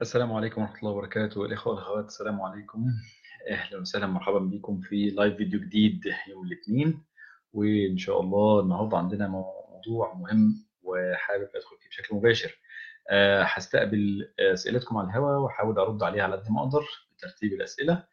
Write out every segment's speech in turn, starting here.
السلام عليكم ورحمة الله وبركاته الإخوة والأخوات السلام عليكم أهلا وسهلا مرحبا بكم في لايف فيديو جديد يوم الاثنين وإن شاء الله النهاردة عندنا موضوع مهم وحابب أدخل فيه بشكل مباشر أه هستقبل أسئلتكم على الهواء وأحاول أرد عليها على قد ما أقدر بترتيب الأسئلة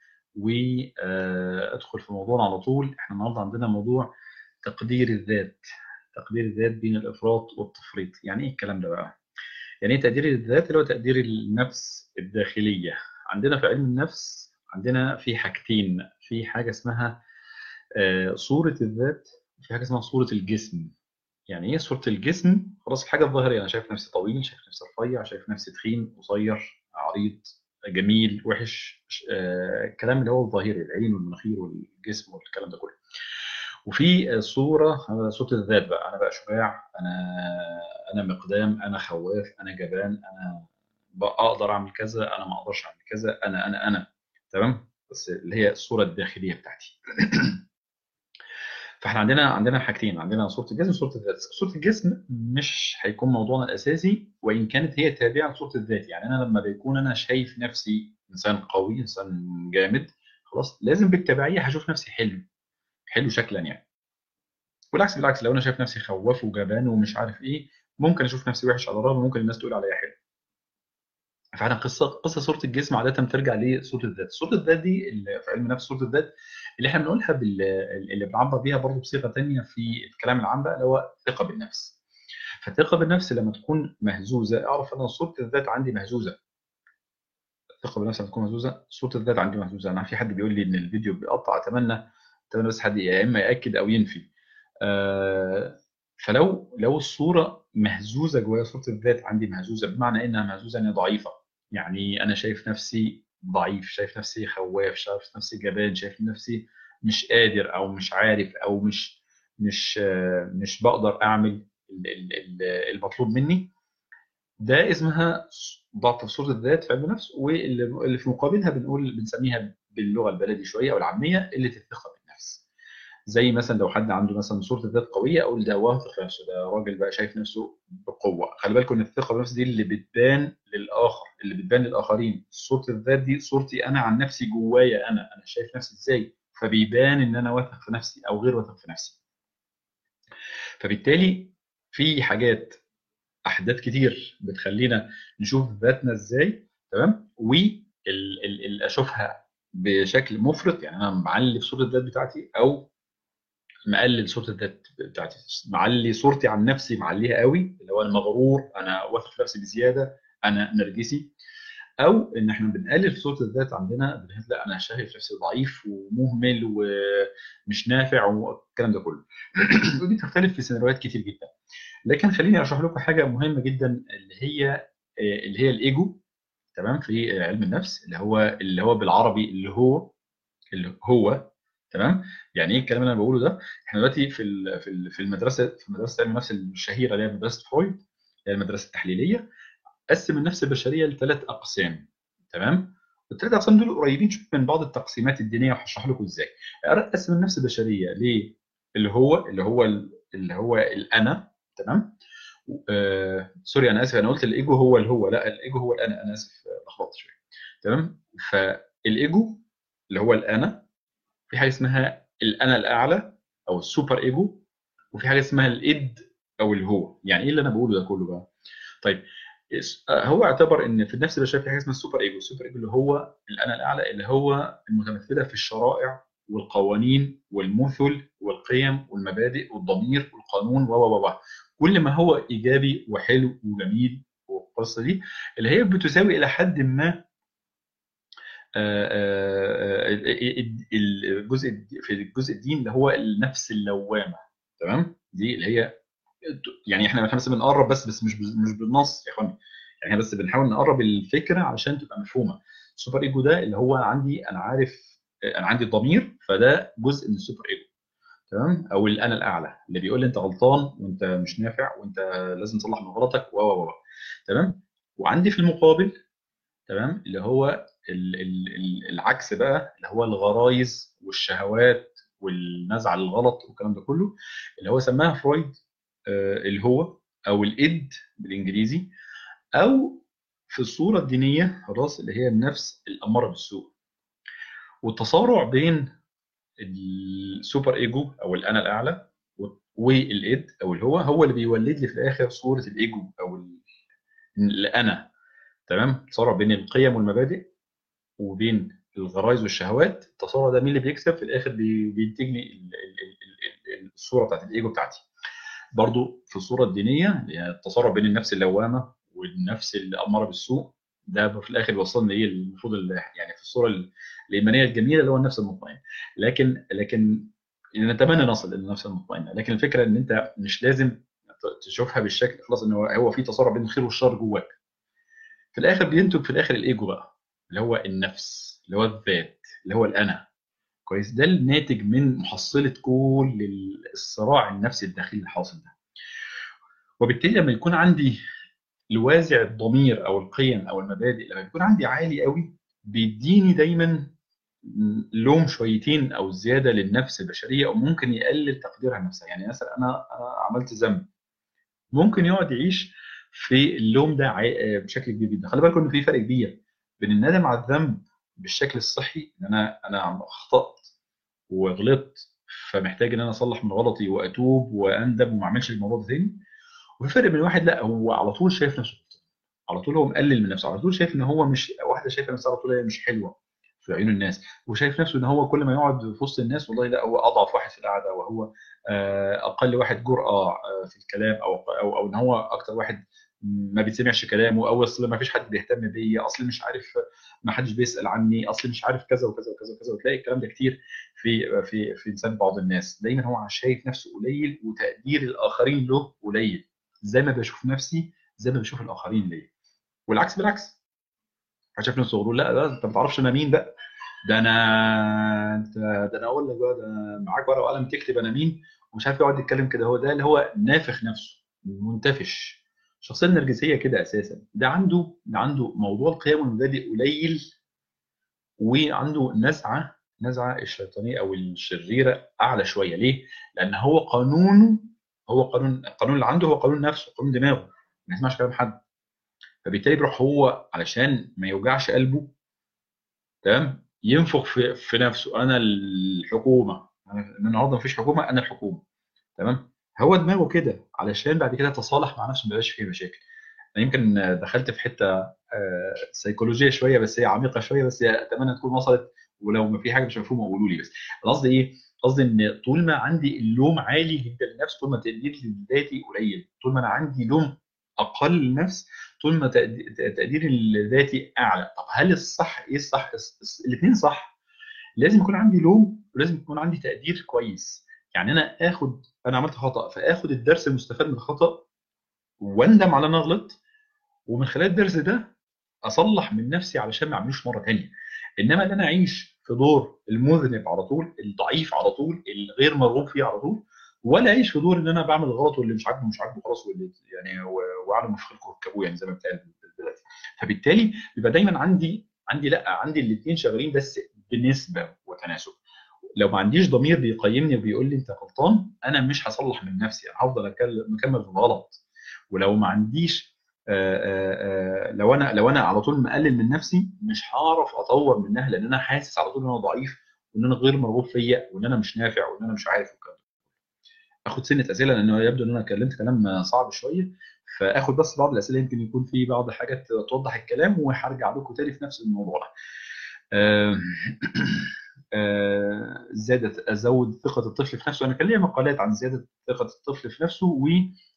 وأدخل في موضوعنا على طول إحنا النهاردة عندنا موضوع تقدير الذات تقدير الذات بين الإفراط والتفريط يعني إيه الكلام ده بقى؟ يعني ايه تقدير الذات اللي هو تقدير النفس الداخليه عندنا في علم النفس عندنا في حاجتين في حاجه اسمها صوره الذات وفي حاجه اسمها صوره الجسم يعني ايه صوره الجسم خلاص الحاجه الظاهريه انا شايف نفسي طويل شايف نفسي رفيع شايف نفسي تخين قصير عريض جميل وحش الكلام اللي هو الظاهري العين والمناخير والجسم والكلام ده كله وفي صوره صوره الذات بقى انا بقى شجاع انا انا مقدام انا خواف انا جبان انا اقدر اعمل كذا انا ما اقدرش اعمل كذا انا انا انا تمام بس اللي هي الصوره الداخليه بتاعتي فاحنا عندنا عندنا حاجتين عندنا صوره الجسم وصوره الذات صوره الجسم مش هيكون موضوعنا الاساسي وان كانت هي تابعه لصوره الذات يعني انا لما بيكون انا شايف نفسي انسان قوي انسان جامد خلاص لازم بالتبعيه هشوف نفسي حلو حلو شكلا يعني والعكس بالعكس لو انا شايف نفسي خواف وجبان ومش عارف ايه ممكن اشوف نفسي وحش على الرغم ممكن الناس تقول عليا حلو فاحنا قصه قصه صوره الجسم عاده بترجع لصوره الذات صوره الذات دي اللي في علم النفس صوره الذات اللي احنا بنقولها بال... اللي بنعبر بيها برضه بصيغه ثانيه في الكلام العام بقى اللي هو الثقه بالنفس فالثقه بالنفس لما تكون مهزوزه اعرف ان صوره الذات عندي مهزوزه الثقه بالنفس لما تكون مهزوزه صوره الذات عندي مهزوزه انا في حد بيقول لي ان الفيديو بيقطع اتمنى اتمنى بس حد يا اما ياكد او ينفي آه فلو لو الصوره مهزوزه جوايا صوره الذات عندي مهزوزه بمعنى انها مهزوزه انها ضعيفه يعني انا شايف نفسي ضعيف شايف نفسي خواف شايف نفسي جبان شايف نفسي مش قادر او مش عارف او مش مش آه مش بقدر اعمل المطلوب مني ده اسمها ضعف في صوره الذات في علم النفس واللي في مقابلها بنقول بنسميها باللغه البلدي شويه او العاميه قله الثقه بالنفس زي مثلا لو حد عنده مثلا صوره الذات قويه اقول ده واثق في نفسه ده راجل بقى شايف نفسه بقوه خلي بالكم ان الثقه بالنفس دي اللي بتبان للاخر اللي بتبان للاخرين صوره الذات دي صورتي انا عن نفسي جوايا انا انا شايف نفسي ازاي فبيبان ان انا واثق في نفسي او غير واثق في نفسي فبالتالي في حاجات احداث كتير بتخلينا نشوف ذاتنا ازاي تمام واشوفها بشكل مفرط يعني انا معلي في صوره الذات بتاعتي او مقلل صوره الذات بتاعتي معلي صورتي عن نفسي معليها قوي اللي هو المغرور انا واثق في نفسي بزياده انا نرجسي او ان احنا بنقلل في صوره الذات عندنا بنحس لا انا شايف نفسي ضعيف ومهمل ومش نافع والكلام ده كله ودي تختلف في سيناريوهات كتير جدا لكن خليني اشرح لكم حاجه مهمه جدا اللي هي اللي هي الايجو تمام في علم النفس اللي هو اللي هو بالعربي اللي هو اللي هو تمام يعني ايه الكلام اللي انا بقوله ده احنا دلوقتي في في المدرسه في مدرسه علم النفس الشهيره اللي هي مدرسه فرويد اللي هي المدرسه التحليليه قسم النفس البشريه لثلاث اقسام تمام الثلاث اقسام دول قريبين من بعض التقسيمات الدينيه وهشرح لكم ازاي قسم النفس البشريه ليه اللي هو اللي هو اللي هو الانا تمام آه سوري انا اسف انا قلت الايجو هو اللي هو لا الايجو هو الانا انا اسف لخبطت شويه تمام فالايجو اللي هو الانا في حاجه اسمها الانا الاعلى او السوبر ايجو وفي حاجه اسمها الاد او الهو يعني ايه اللي انا بقوله ده كله بقى طيب هو اعتبر ان في النفس البشريه في حاجه اسمها السوبر ايجو السوبر ايجو اللي هو الانا الاعلى اللي هو المتمثله في الشرائع والقوانين والمثل والقيم والمبادئ والضمير والقانون و و كل ما هو ايجابي وحلو وجميل والقصه دي اللي هي بتساوي الى حد ما الجزء في الجزء الدين اللي هو النفس اللوامه تمام دي اللي هي يعني احنا احنا بس بنقرب بس بس مش مش بالنص يا اخواني يعني بس بنحاول نقرب الفكره عشان تبقى مفهومه السوبر ايجو ده اللي هو عندي انا عارف انا عندي ضمير فده جزء من السوبر ايجو تمام او الانا الاعلى اللي بيقول لي انت غلطان وانت مش نافع وانت لازم تصلح من غلطك و و تمام وعندي في المقابل تمام اللي هو ال ال العكس بقى اللي هو الغرايز والشهوات والنزعه للغلط والكلام ده كله اللي هو سماها فرويد آه اللي هو او الاد بالانجليزي او في الصوره الدينيه خلاص اللي هي النفس الاماره بالسوء والتصارع بين السوبر ايجو او الانا الاعلى والايد او الهو هو اللي بيولد لي في الاخر صوره الايجو او الانا تمام تصارع بين القيم والمبادئ وبين الغرائز والشهوات التصارع ده مين اللي بيكسب في الاخر بينتج لي الصوره بتاعت الايجو بتاعتي برضو في الصوره الدينيه التصارع بين النفس اللوامه والنفس الاماره بالسوء ده في الاخر يوصلنا ايه المفروض يعني في الصوره الايمانيه الجميله اللي هو النفس المطمئنه لكن لكن نتمنى نصل الى النفس المطمئنه لكن الفكره ان انت مش لازم تشوفها بالشكل خلاص ان هو في تصارع بين الخير والشر جواك في الاخر بينتج في الاخر الايجو بقى اللي هو النفس اللي هو الذات اللي هو الانا كويس ده الناتج من محصله كل الصراع النفسي الداخلي الحاصل ده وبالتالي لما يكون عندي الوازع الضمير او القيم او المبادئ لما يكون عندي عالي قوي بيديني دايما لوم شويتين او زياده للنفس البشريه او ممكن يقلل تقديرها لنفسها يعني مثلا انا انا عملت ذنب ممكن يقعد يعيش في اللوم ده بشكل كبير جدا خلي بالكم ان في فرق كبير بين الندم على الذنب بالشكل الصحي ان انا انا اخطات وغلطت فمحتاج ان انا اصلح من غلطي واتوب واندم وما اعملش الموضوع ده تاني وفي فرق بين واحد لا هو على طول شايف نفسه على طول هو مقلل من نفسه على طول شايف ان هو مش واحده شايفه نفسها على طول هي مش حلوه في عيون الناس وشايف نفسه ان هو كل ما يقعد في وسط الناس والله لا هو اضعف واحد في القعده وهو اقل واحد جرأه في الكلام او او او ان هو اكتر واحد ما بيتسمعش كلامه او اصل ما فيش حد بيهتم بيا اصل مش عارف ما حدش بيسال عني اصل مش عارف كذا وكذا وكذا وكذا وتلاقي الكلام ده كتير في في في لسان بعض الناس دايما هو شايف نفسه قليل وتقدير الاخرين له قليل زي ما بشوف نفسي زي ما بشوف الاخرين ليا والعكس بالعكس شايف نفسه غرور لا ده انت ما تعرفش انا مين بقى ده انا انت ده انا اقول لك بقى ده معاك ورقه وقلم تكتب انا مين ومش عارف يقعد يتكلم كده هو ده اللي هو نافخ نفسه منتفش الشخصيه النرجسيه كده اساسا ده عنده ده عنده موضوع القيم والمبادئ قليل وعنده نزعه نزعه الشيطانيه او الشريره اعلى شويه ليه؟ لان هو قانونه هو قانون القانون اللي عنده هو قانون نفسه قانون دماغه ما يسمعش كلام حد فبالتالي بيروح هو علشان ما يوجعش قلبه تمام ينفخ في, في نفسه انا الحكومه انا النهارده مفيش حكومه انا الحكومه تمام هو دماغه كده علشان بعد كده يتصالح مع نفسه ما يبقاش فيه مشاكل انا يمكن دخلت في حته سيكولوجيه شويه بس هي عميقه شويه بس اتمنى تكون وصلت ولو ما في حاجه مش مفهومه قولوا لي بس قصدي ايه؟ قصدي ان طول ما عندي اللوم عالي جدا للنفس طول ما تقديري لذاتي قليل طول ما انا عندي لوم اقل للنفس طول ما تقديري لذاتي اعلى طب هل الصح ايه الصح الاثنين صح لازم يكون عندي لوم ولازم يكون عندي تقدير كويس يعني انا اخد انا عملت خطا فاخد الدرس المستفاد من الخطا واندم على انا غلطت ومن خلال الدرس ده اصلح من نفسي علشان ما اعملوش مره ثانيه انما ان انا اعيش في دور المذنب على طول الضعيف على طول الغير مرغوب فيه على طول ولا اعيش في دور ان انا بعمل غلط واللي مش عاجبه مش عاجبه خلاص واللي يعني واعلم مفخركم اركبوه يعني زي ما بتقال دلوقتي فبالتالي بيبقى دايما عندي عندي لا عندي الاثنين شغالين بس بنسبه وتناسب لو ما عنديش ضمير بيقيمني وبيقول لي انت غلطان انا مش هصلح من نفسي انا هفضل مكمل في الغلط ولو ما عنديش آآ آآ لو انا لو انا على طول مقلل من نفسي مش هعرف اطور منها لان انا حاسس على طول ان انا ضعيف وان انا غير مرغوب فيا وان انا مش نافع وان انا مش عارف والكلام اخد سنه اسئله لانه يبدو ان انا اتكلمت كلام صعب شويه فاخد بس بعض الاسئله يمكن يكون في بعض الحاجات توضح الكلام وهرجع لكم تاني في نفس الموضوع ده. زادت ازود ثقه الطفل في نفسه انا كان ليا مقالات عن زياده ثقه الطفل في نفسه و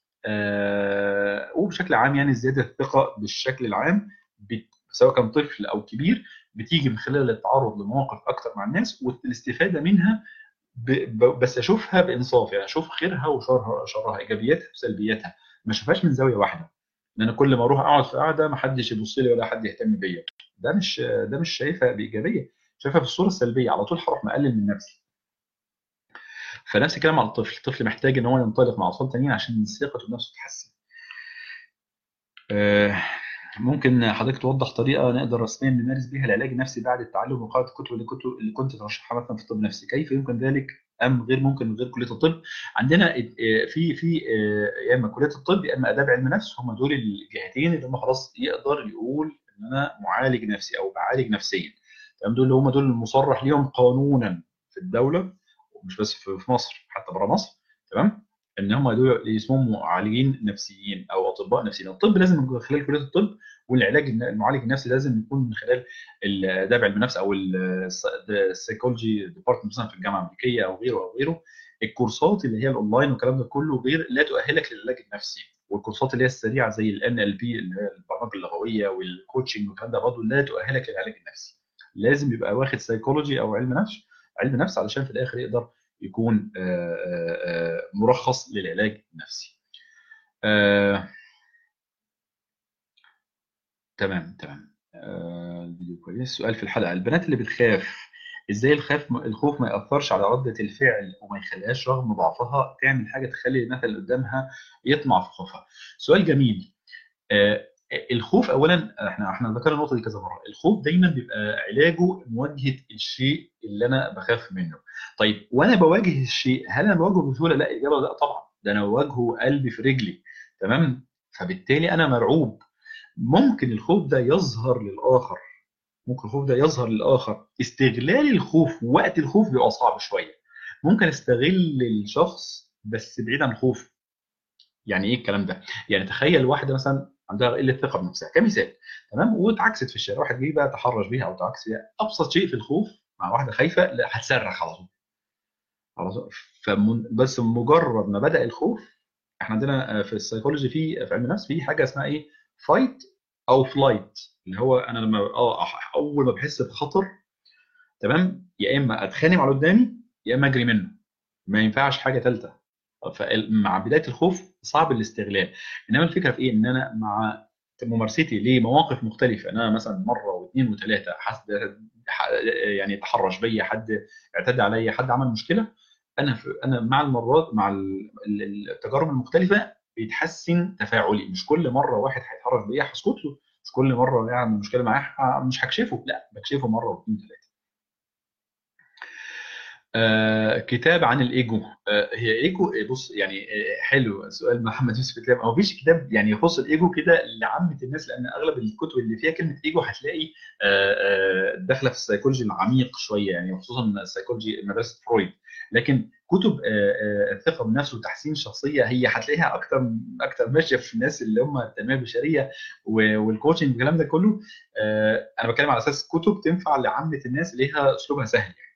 وبشكل عام يعني زياده الثقه بالشكل العام سواء كان طفل او كبير بتيجي من خلال التعرض لمواقف اكثر مع الناس والاستفاده منها بس اشوفها بانصاف يعني اشوف خيرها وشرها شرها ايجابياتها وسلبياتها ما اشوفهاش من زاويه واحده ان انا كل ما اروح اقعد في قاعده ما حدش يبص لي ولا حد يهتم بيا ده مش ده مش شايفها بايجابيه شايفها بالصوره السلبيه على طول هروح مقلل من نفسي فنفس الكلام على الطفل الطفل محتاج ان هو ينطلق مع اطفال تانيين عشان ثقته بنفسه تتحسن ممكن حضرتك توضح طريقه نقدر رسميا نمارس بها العلاج النفسي بعد التعلم وقراءه الكتب اللي كنت اللي كنت ترشحها مثلا في الطب النفسي كيف يمكن ذلك ام غير ممكن من غير كليه الطب عندنا في في يا اما كليه الطب يا اما اداب علم نفس هم دول الجهتين اللي هم خلاص يقدر يقول ان انا معالج نفسي او بعالج نفسيا تمام دول اللي هم دول المصرح ليهم قانونا في الدوله ومش بس في مصر حتى بره مصر تمام ان هم دول اسمهم معالجين نفسيين او اطباء نفسيين الطب لازم من خلال كليه الطب والعلاج المعالج النفسي لازم يكون من خلال الاداب علم النفس او السيكولوجي ديبارتمنت مثلا في الجامعه الامريكيه او غيره او غيره الكورسات اللي هي الاونلاين والكلام ده كله غير لا تؤهلك للعلاج النفسي والكورسات اللي هي السريعه زي الان ال بي اللي هي البرمجه اللغويه والكوتشنج والكلام ده برضه لا تؤهلك للعلاج النفسي لازم يبقى واخد سيكولوجي او علم نفس علم نفس علشان في الاخر يقدر يكون مرخص للعلاج النفسي تمام تمام الفيديو كويس سؤال في الحلقه البنات اللي بتخاف ازاي الخاف الخوف ما ياثرش على رده الفعل وما يخليهاش رغم ضعفها تعمل حاجه تخلي المثل اللي قدامها يطمع في خوفها سؤال جميل الخوف اولا احنا احنا ذكرنا النقطه دي كذا مره الخوف دايما بيبقى علاجه مواجهه الشيء اللي انا بخاف منه طيب وانا بواجه الشيء هل انا بواجهه بسهوله لا الاجابه لا طبعا ده انا بواجهه قلبي في رجلي تمام فبالتالي انا مرعوب ممكن الخوف ده يظهر للاخر ممكن الخوف ده يظهر للاخر استغلال الخوف وقت الخوف بيبقى صعب شويه ممكن استغل الشخص بس بعيد عن الخوف يعني ايه الكلام ده يعني تخيل واحده مثلا عندها قله ثقه بنفسها كمثال تمام واتعكست في الشارع واحد جه بقى تحرش بيها او تعكس بيها ابسط شيء في الخوف مع واحده خايفه لا هتصرخ على طول على طول فمن بس مجرد ما بدا الخوف احنا عندنا في السيكولوجي في في علم النفس في حاجه اسمها ايه فايت او فلايت اللي هو انا لما اه اول ما بحس بخطر تمام يا اما اتخانق على قدامي يا اما اجري منه ما ينفعش حاجه ثالثه فمع بدايه الخوف صعب الاستغلال انما الفكره في ايه ان انا مع ممارستي لمواقف مختلفه انا مثلا مره واثنين وثلاثه حد يعني تحرش بيا حد اعتدى عليا حد عمل مشكله انا انا مع المرات مع التجارب المختلفه بيتحسن تفاعلي مش كل مره واحد هيتحرش بيا هسكت له مش كل مره يعمل مشكله معاه مش هكشفه لا بكشفه مره واثنين وثلاثه آه كتاب عن الايجو آه هي ايجو بص يعني آه حلو سؤال محمد يوسف الكتاب هو فيش كتاب يعني يخص الايجو كده لعامه الناس لان اغلب الكتب اللي فيها كلمه ايجو هتلاقي داخله في السيكولوجي العميق شويه يعني خصوصا السيكولوجي مدرسه فرويد لكن كتب الثقه بالنفس وتحسين الشخصيه هي هتلاقيها اكتر اكتر ماشيه في الناس اللي هم التنميه البشريه والكوتشنج والكلام ده كله انا بتكلم على اساس كتب تنفع لعامه الناس اللي هي اسلوبها سهل يعني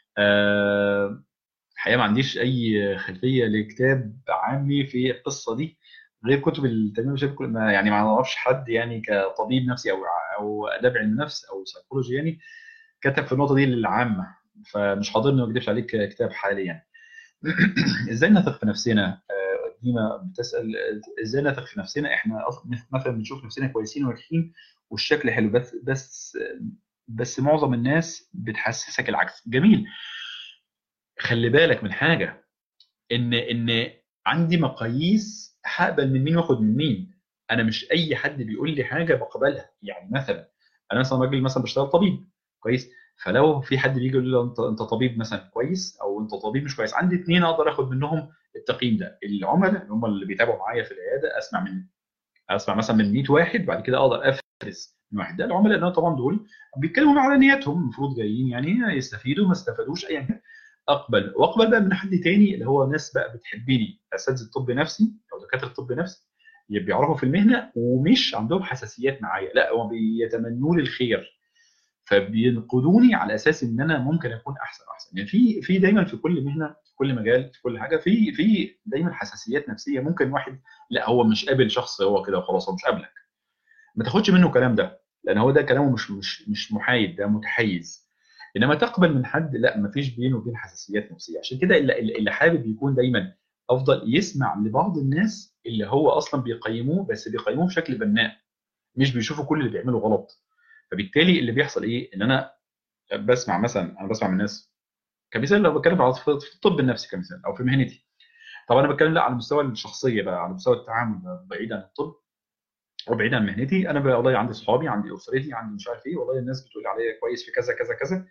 الحقيقه ما عنديش اي خلفيه لكتاب عامي في القصه دي غير كتب التنميه البشريه يعني ما اعرفش حد يعني كطبيب نفسي او او اداب علم نفس او سيكولوجي يعني كتب في النقطه دي للعامه فمش حاضرني ما اكذبش عليك كتاب حاليا ازاي نثق في نفسنا ديما بتسال ازاي نثق في نفسنا احنا مثلا بنشوف نفسنا كويسين وناجحين والشكل حلو بس بس بس معظم الناس بتحسسك العكس جميل خلي بالك من حاجه ان ان عندي مقاييس هقبل من مين واخد من مين انا مش اي حد بيقول لي حاجه بقبلها يعني مثلا انا مثلا راجل مثلا بشتغل طبيب كويس فلو في حد بيجي يقول لي انت انت طبيب مثلا كويس او انت طبيب مش كويس عندي اثنين اقدر اخد منهم التقييم ده العملاء اللي هم اللي بيتابعوا معايا في العياده اسمع من اسمع مثلا من 100 واحد بعد كده اقدر افرز من واحد ده العملاء اللي طبعا دول بيتكلموا على نياتهم المفروض جايين يعني يستفيدوا ما استفادوش ايا كان اقبل واقبل بقى من حد تاني اللي هو ناس بقى بتحبني اساتذه طب نفسي او دكاتره طب نفسي بيعرفوا في المهنه ومش عندهم حساسيات معايا لا هم بيتمنوا لي الخير فبينقدوني على اساس ان انا ممكن اكون احسن واحسن يعني في في دايما في كل مهنه في كل مجال في كل حاجه في في دايما حساسيات نفسيه ممكن واحد لا هو مش قابل شخص هو كده وخلاص هو مش قابلك ما تاخدش منه الكلام ده لان هو ده كلامه مش مش مش محايد ده متحيز انما تقبل من حد لا ما فيش بينه وبين حساسيات نفسيه عشان كده اللي, اللي حابب يكون دايما افضل يسمع لبعض الناس اللي هو اصلا بيقيموه بس بيقيموه بشكل بناء مش بيشوفوا كل اللي بيعمله غلط فبالتالي اللي بيحصل ايه ان انا بسمع مثلا انا بسمع من الناس كمثال لو بتكلم على في الطب النفسي كمثال او في مهنتي طبعا انا بتكلم لا على المستوى الشخصيه بقى على مستوى التعامل بعيد عن الطب وبعيد عن مهنتي انا والله عندي اصحابي عندي اسرتي عندي مش عارف ايه والله الناس بتقول عليا كويس في كذا كذا كذا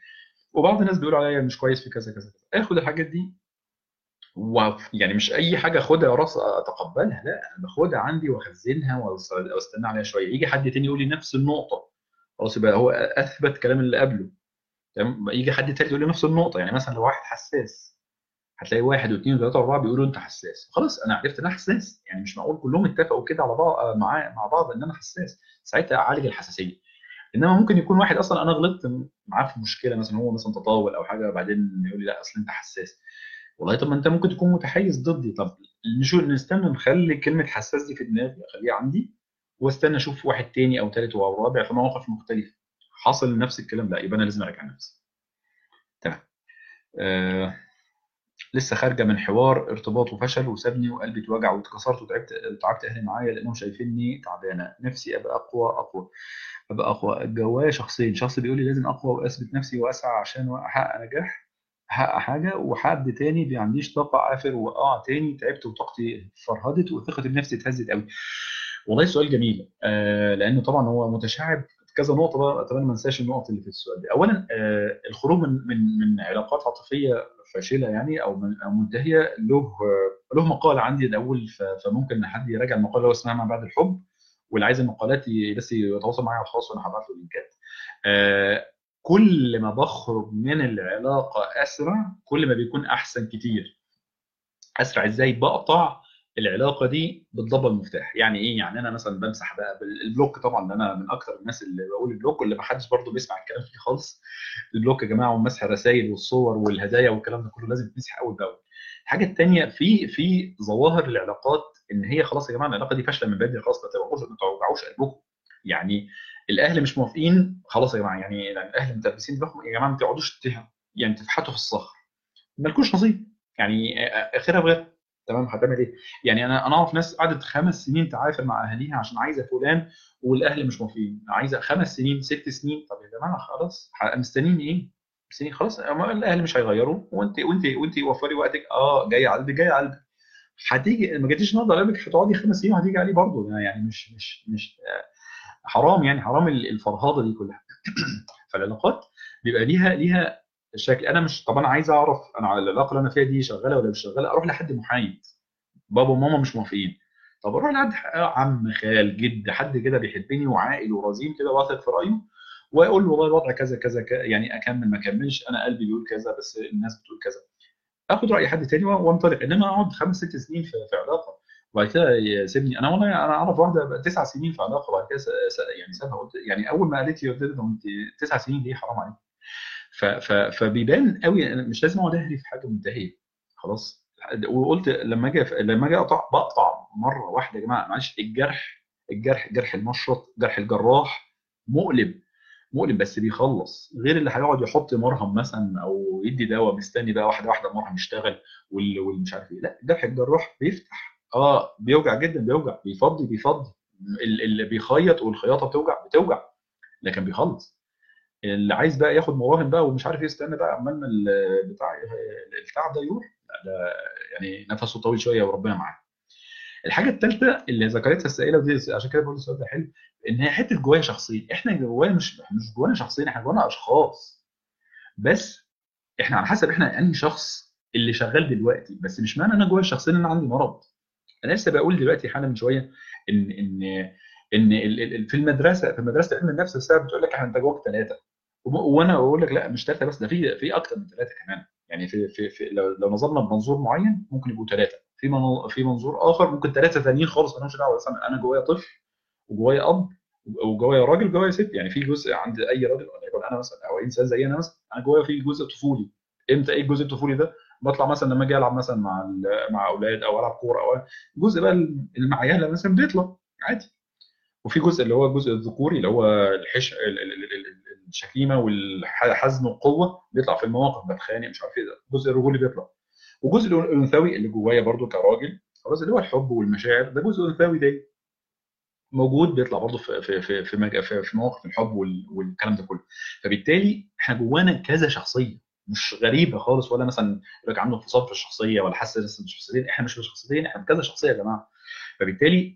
وبعض الناس بيقولوا عليا مش كويس في كذا كذا كذا اخد الحاجات دي ويعني مش اي حاجه اخدها راس اتقبلها لا انا باخدها عندي واخزنها واستنى عليها شويه يجي حد تاني يقول لي نفس النقطه خلاص يبقى هو اثبت كلام اللي قبله تمام يجي حد تالت يقول لي نفس النقطه يعني مثلا لو واحد حساس هتلاقي واحد واثنين وثلاثه واربعه بيقولوا انت حساس خلاص انا عرفت ان انا حساس يعني مش معقول كلهم اتفقوا كده على بعض مع مع بعض ان انا حساس ساعتها اعالج الحساسيه انما ممكن يكون واحد اصلا انا غلطت معاه في مشكله مثلا هو مثلا تطاول او حاجه بعدين يقول لي لا اصل انت حساس والله طب ما انت ممكن تكون متحيز ضدي طب نشوف نستنى نخلي كلمه حساس دي في دماغي اخليها عندي واستنى اشوف واحد تاني او ثالث او رابع في مواقف مختلفه حاصل نفس الكلام لا يبقى انا لازم اراجع نفسي تمام آه لسه خارجه من حوار ارتباط وفشل وسابني وقلبي اتوجع واتكسرت وتعبت تعبت اهلي معايا لانهم شايفيني تعبانه نفسي ابقى اقوى اقوى ابقى اقوى جوايا شخصين شخص بيقول لي لازم اقوى واثبت نفسي واسعى عشان احقق نجاح احقق حاجه وحد تاني ما عنديش طاقه عافر واقع تاني تعبت وطاقتي فرهدت وثقتي بنفسي اتهزت قوي والله سؤال جميل آه لانه طبعا هو متشعب في كذا نقطه بقى اتمنى ما انساش النقط اللي في السؤال دي اولا آه الخروج من من من علاقات عاطفيه فاشله يعني او من او منتهيه له له مقال عندي الاول فممكن حد يراجع المقال اللي هو اسمها ما بعد الحب واللي عايز المقالات بس يتواصل معايا على الخاص وانا هبعت له اللينكات. آه كل ما بخرج من العلاقه اسرع كل ما بيكون احسن كتير. اسرع ازاي؟ بقطع العلاقه دي بالضبه المفتاح يعني ايه يعني انا مثلا بمسح بقى البلوك طبعا انا من اكثر الناس اللي بقول البلوك واللي ما حدش برضه بيسمع الكلام فيه خالص البلوك يا جماعه ومسح الرسائل والصور والهدايا والكلام ده كله لازم يتمسح اول باول الحاجه الثانيه في في ظواهر العلاقات ان هي خلاص يا جماعه العلاقه دي فاشله من بدري خلاص ما توجعوش ما توجعوش قلبكم يعني الاهل مش موافقين خلاص يا جماعه يعني الاهل متلبسين دماغهم يا جماعه ما تقعدوش يعني تفحتوا في الصخر مالكوش نصيب يعني اخرها بغير تمام هتعمل ايه؟ يعني انا انا اعرف ناس قعدت خمس سنين تعافر مع اهاليها عشان عايزه فلان والاهل مش موافقين عايزه خمس سنين ست سنين طب يا جماعه خلاص مستنيين ايه؟ مستنيين خلاص الاهل مش هيغيروا وانت وانت وانت وفري وقتك اه جاي على قلبي جاي على قلبي هتيجي ما جاتيش النهارده على قلبك هتقعدي خمس سنين وهتيجي عليه برضه يعني مش مش مش حرام يعني حرام الفرهاده دي كلها فالعلاقات بيبقى ليها ليها الشكل انا مش طب انا عايز اعرف انا على العلاقه اللي انا فيها دي شغاله ولا مش شغاله اروح لحد محايد بابا وماما مش موافقين طب اروح لحد عم خال جد حد كده بيحبني وعاقل ورزين كده واثق في رايه واقول له والله الوضع كذا كذا يعني اكمل ما اكملش انا قلبي بيقول كذا بس الناس بتقول كذا اخد راي حد تاني وانطلق انما اقعد خمس ست سنين في, في علاقه وبعد كده يسيبني انا والله انا اعرف واحده تسع سنين في علاقه وبعد كده يعني سابها قلت يعني اول ما قالت لي قلت لها انت تسع سنين ليه حرام عليك فبيبان قوي انا مش لازم اقعد اهري في حاجه منتهيه خلاص وقلت لما اجي لما اجي اقطع بقطع مره واحده يا جماعه معلش الجرح الجرح جرح المشرط جرح الجراح مؤلم مؤلم بس بيخلص غير اللي هيقعد يحط مرهم مثلا او يدي دواء مستني بقى واحده واحده مرهم يشتغل والمش عارف ايه لا جرح الجراح بيفتح اه بيوجع جدا بيوجع بيفضي بيفضي اللي بيخيط والخياطه بتوجع بتوجع لكن بيخلص اللي عايز بقى ياخد مراهن بقى ومش عارف يستنى بقى عمال ما بتاع التعب ده يروح لا ده يعني نفسه طويل شويه وربنا معاه. الحاجه الثالثه اللي ذكرتها السائله ودي عشان كده بقول السؤال ده حلو ان هي حته جوايا شخصين احنا جوانا مش مش جوانا شخصين احنا جوانا اشخاص بس احنا على حسب احنا انهي شخص اللي شغال دلوقتي بس مش معنى انا جوايا شخصين ان انا عندي مرض انا لسه بقول دلوقتي حالا من شويه ان ان ان في المدرسه في مدرسه علم النفس السبب بتقول لك انت جواك ثلاثه وانا بقول لك لا مش ثلاثه بس ده في في اكثر من ثلاثه كمان يعني في في, في لو, لو نظرنا بمنظور معين ممكن يبقوا ثلاثه في في منظور اخر ممكن ثلاثه ثانيين خالص مالهمش دعوه مثلا انا جوايا طفل وجوايا اب وجوايا راجل وجوايا ست يعني في جزء عند اي راجل يكون انا مثلا او انسان زي انا مثلا انا جوايا في جزء طفولي امتى ايه الجزء الطفولي ده؟ بطلع مثلا لما اجي العب مثلا مع مع اولاد او العب كوره او جزء بقى المعياله مثلا بيطلع عادي وفي جزء اللي هو الجزء الذكوري اللي هو الحش الشكيمه والحزم والقوه بيطلع في المواقف بتخانق مش عارف ايه الجزء الرجولي بيطلع والجزء الانثوي اللي جوايا برضو كراجل خلاص اللي هو الحب والمشاعر ده جزء انثوي ده موجود بيطلع برضه في في في في, في, في مواقف الحب والكلام ده كله فبالتالي احنا جوانا كذا شخصيه مش غريبه خالص ولا مثلا يقول لك عنده انفصام في الشخصيه ولا حاسس ان شخصيتين احنا مش شخصيتين احنا كذا شخصيه يا جماعه فبالتالي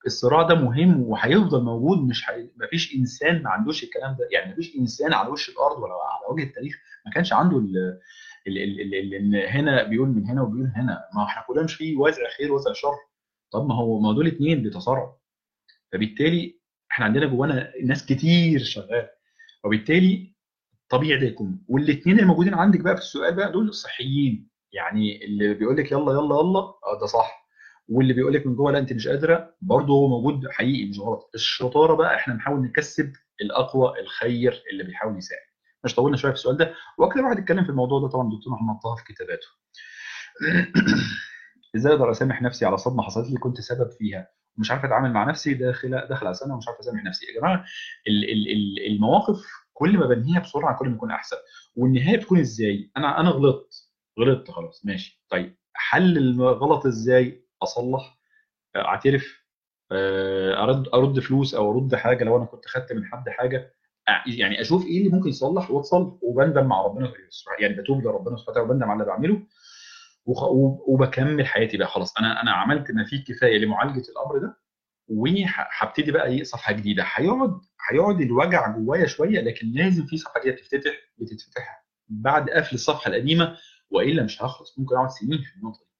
الصراع ده مهم وهيفضل موجود مش حي... مفيش انسان ما عندوش الكلام ده يعني مفيش انسان على وش الارض ولا على وجه التاريخ ما كانش عنده ال... ال... ال... ال... ال... هنا بيقول من هنا وبيقول هنا ما احنا كلنا مش في وازع خير وازع شر طب ما هو ما دول اتنين بيتصارعوا فبالتالي احنا عندنا جوانا ناس كتير شغال وبالتالي طبيعي ده يكون والاثنين الموجودين عندك بقى في السؤال بقى دول صحيين يعني اللي بيقول لك يلا يلا يلا اه ده صح واللي بيقول لك من جوه لا انت مش قادره برضه هو موجود حقيقي مش غلط الشطاره بقى احنا نحاول نكسب الاقوى الخير اللي بيحاول يساعد مش طولنا شويه في السؤال ده واكتر واحد اتكلم في الموضوع ده طبعا دكتور محمد طه في كتاباته ازاي اقدر اسامح نفسي على صدمه حصلت لي كنت سبب فيها ومش عارف اتعامل مع نفسي داخل داخل على سنه ومش عارف اسامح نفسي يا جماعه المواقف كل ما بنهيها بسرعه كل ما يكون احسن والنهايه بتكون ازاي انا انا غلطت غلطت خلاص ماشي طيب حل الغلط ازاي اصلح اعترف ارد ارد فلوس او ارد حاجه لو انا كنت خدت من حد حاجه يعني اشوف ايه اللي ممكن يصلح واتصلح وبندم مع ربنا يعني بتوب لربنا سبحانه وتعالى وبندم على اللي بعمله وبكمل حياتي بقى خلاص انا انا عملت ما فيه كفايه لمعالجه الامر ده وهبتدي بقى ايه صفحه جديده هيقعد هيقعد الوجع جوايا شويه لكن لازم في صفحه جديده تفتتح بتتفتح بعد قفل الصفحه القديمه والا مش هخلص ممكن اقعد سنين في النقطه دي.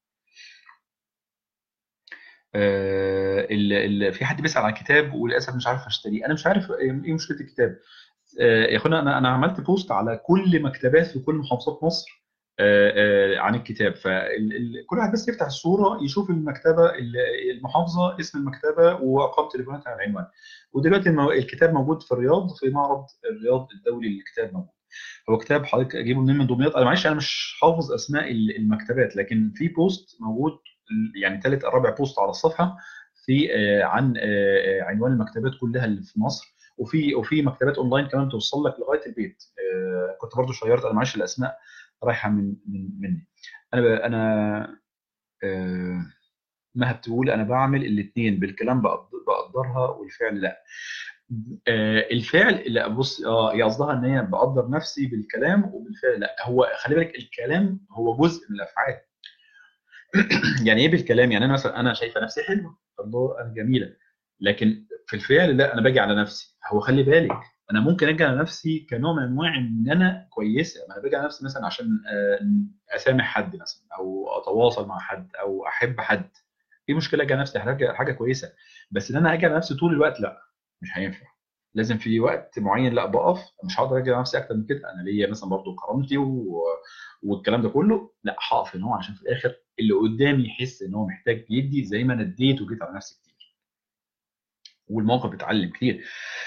آه في حد بيسال على كتاب وللاسف مش عارف اشتريه انا مش عارف ايه مشكله الكتاب آه يا اخوانا انا انا عملت بوست على كل مكتبات في كل محافظات مصر عن الكتاب فكل واحد بس يفتح الصوره يشوف المكتبه المحافظه اسم المكتبه وارقام تليفوناتها على العنوان ودلوقتي الكتاب موجود في الرياض في معرض الرياض الدولي للكتاب موجود هو كتاب حضرتك اجيبه منين من دمياط انا معلش انا مش حافظ اسماء المكتبات لكن في بوست موجود يعني ثالث رابع بوست على الصفحه في عن عنوان المكتبات كلها اللي في مصر وفي وفي مكتبات اونلاين كمان توصل لك لغايه البيت كنت برضو شيرت انا معلش الاسماء رايحه من من مني انا انا آه مهب تقول انا بعمل الاثنين بالكلام بقدرها والفعل لا آه الفعل لا بص اه هي قصدها ان هي بقدر نفسي بالكلام وبالفعل لا هو خلي بالك الكلام هو جزء من الافعال يعني ايه بالكلام يعني انا مثلا انا شايفه نفسي حلوه الله انا جميله لكن في الفعل لا انا باجي على نفسي هو خلي بالك انا ممكن اجي على نفسي كنوع من انواع ان انا كويسه ما انا باجي على نفسي مثلا عشان اسامح حد مثلا او اتواصل مع حد او احب حد ايه مشكله اجي على نفسي حاجه حاجه كويسه بس ان انا اجي على نفسي طول الوقت لا مش هينفع لازم في وقت معين لا بقف مش هقدر اجي على نفسي اكتر من كده انا ليا مثلا برضو كرامتي و... والكلام ده كله لا هقف ان هو عشان في الاخر اللي قدامي يحس ان هو محتاج يدي زي ما انا اديت وجيت على نفسي كتير والموقف بيتعلم كتير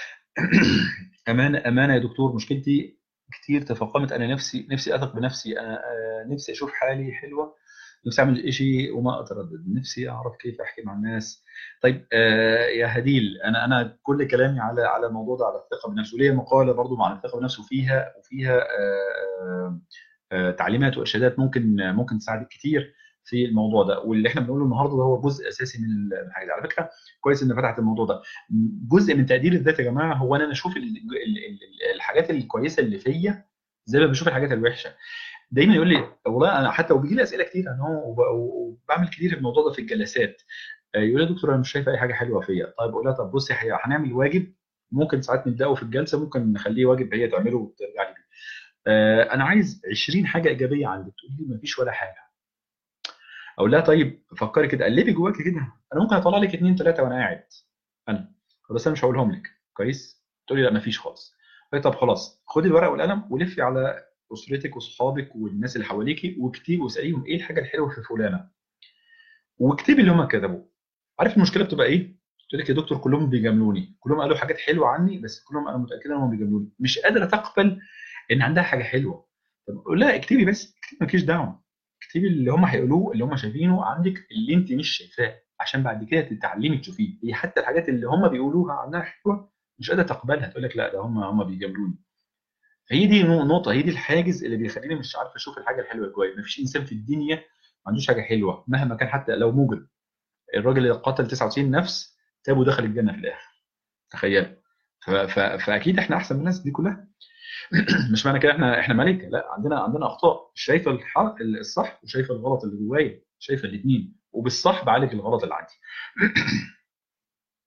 امانه امانه يا دكتور مشكلتي كتير تفاقمت انا نفسي نفسي اثق بنفسي انا نفسي اشوف حالي حلوه نفسي اعمل شيء وما اتردد نفسي اعرف كيف احكي مع الناس طيب آه يا هديل انا انا كل كلامي على على الموضوع ده على الثقه بالنفس وليا مقاله برضو مع الثقه بالنفس وفيها وفيها آه آه تعليمات وارشادات ممكن ممكن تساعدك كتير في الموضوع ده واللي احنا بنقوله النهارده ده هو جزء اساسي من الحاجه دي على فكره كويس ان فتحت الموضوع ده جزء من تقدير الذات يا جماعه هو ان انا اشوف الحاجات الكويسه اللي فيا زي ما بشوف الحاجات الوحشه دايما يقول لي والله انا حتى وبيجي لي اسئله كتير عن هو وبعمل كتير الموضوع ده في الجلسات يقول لي دكتور انا مش شايف اي حاجه حلوه فيا طيب اقول لها طب بصي هنعمل واجب ممكن ساعات نبداه في الجلسه ممكن نخليه واجب هي تعمله وترجع لي انا عايز 20 حاجه ايجابيه عندك تقول لي مفيش ولا حاجه اقول لها طيب فكري كده قلبي جواكي كده انا ممكن اطلع لك اثنين ثلاثه وانا قاعد انا بس انا مش هقولهم لك كويس تقولي لا مفيش خالص طب خلاص خدي الورقه والقلم ولفي على اسرتك واصحابك والناس اللي حواليكي واكتبي واساليهم ايه الحاجه الحلوه في فلانه واكتبي اللي هم كتبوه عارف المشكله بتبقى ايه؟ تقول لك يا دكتور كلهم بيجاملوني كلهم قالوا حاجات حلوه عني بس كلهم انا متاكده انهم بيجاملوني مش قادره تقبل ان عندها حاجه حلوه طب لا اكتبي بس اكتبي مالكيش دعوه اكتبي اللي هم هيقولوه اللي هم شايفينه عندك اللي انت مش شايفاه عشان بعد كده تتعلمي تشوفيه هي حتى الحاجات اللي هم بيقولوها عنها حلوه مش قادره تقبلها تقول لك لا ده هم هم بيجاملوني هي دي نقطه هي دي الحاجز اللي بيخليني مش عارف اشوف الحاجه الحلوه جوايا مفيش انسان في الدنيا ما عندوش حاجه حلوه مهما كان حتى لو مجرم الراجل اللي قتل 99 نفس تاب ودخل الجنه في الاخر تخيل فاكيد احنا احسن من الناس دي كلها مش معنى كده احنا احنا ملائكه لا عندنا عندنا اخطاء شايفه الحق الصح وشايفه الغلط اللي جوايا شايفه الاثنين وبالصح بعالج الغلط اللي عندي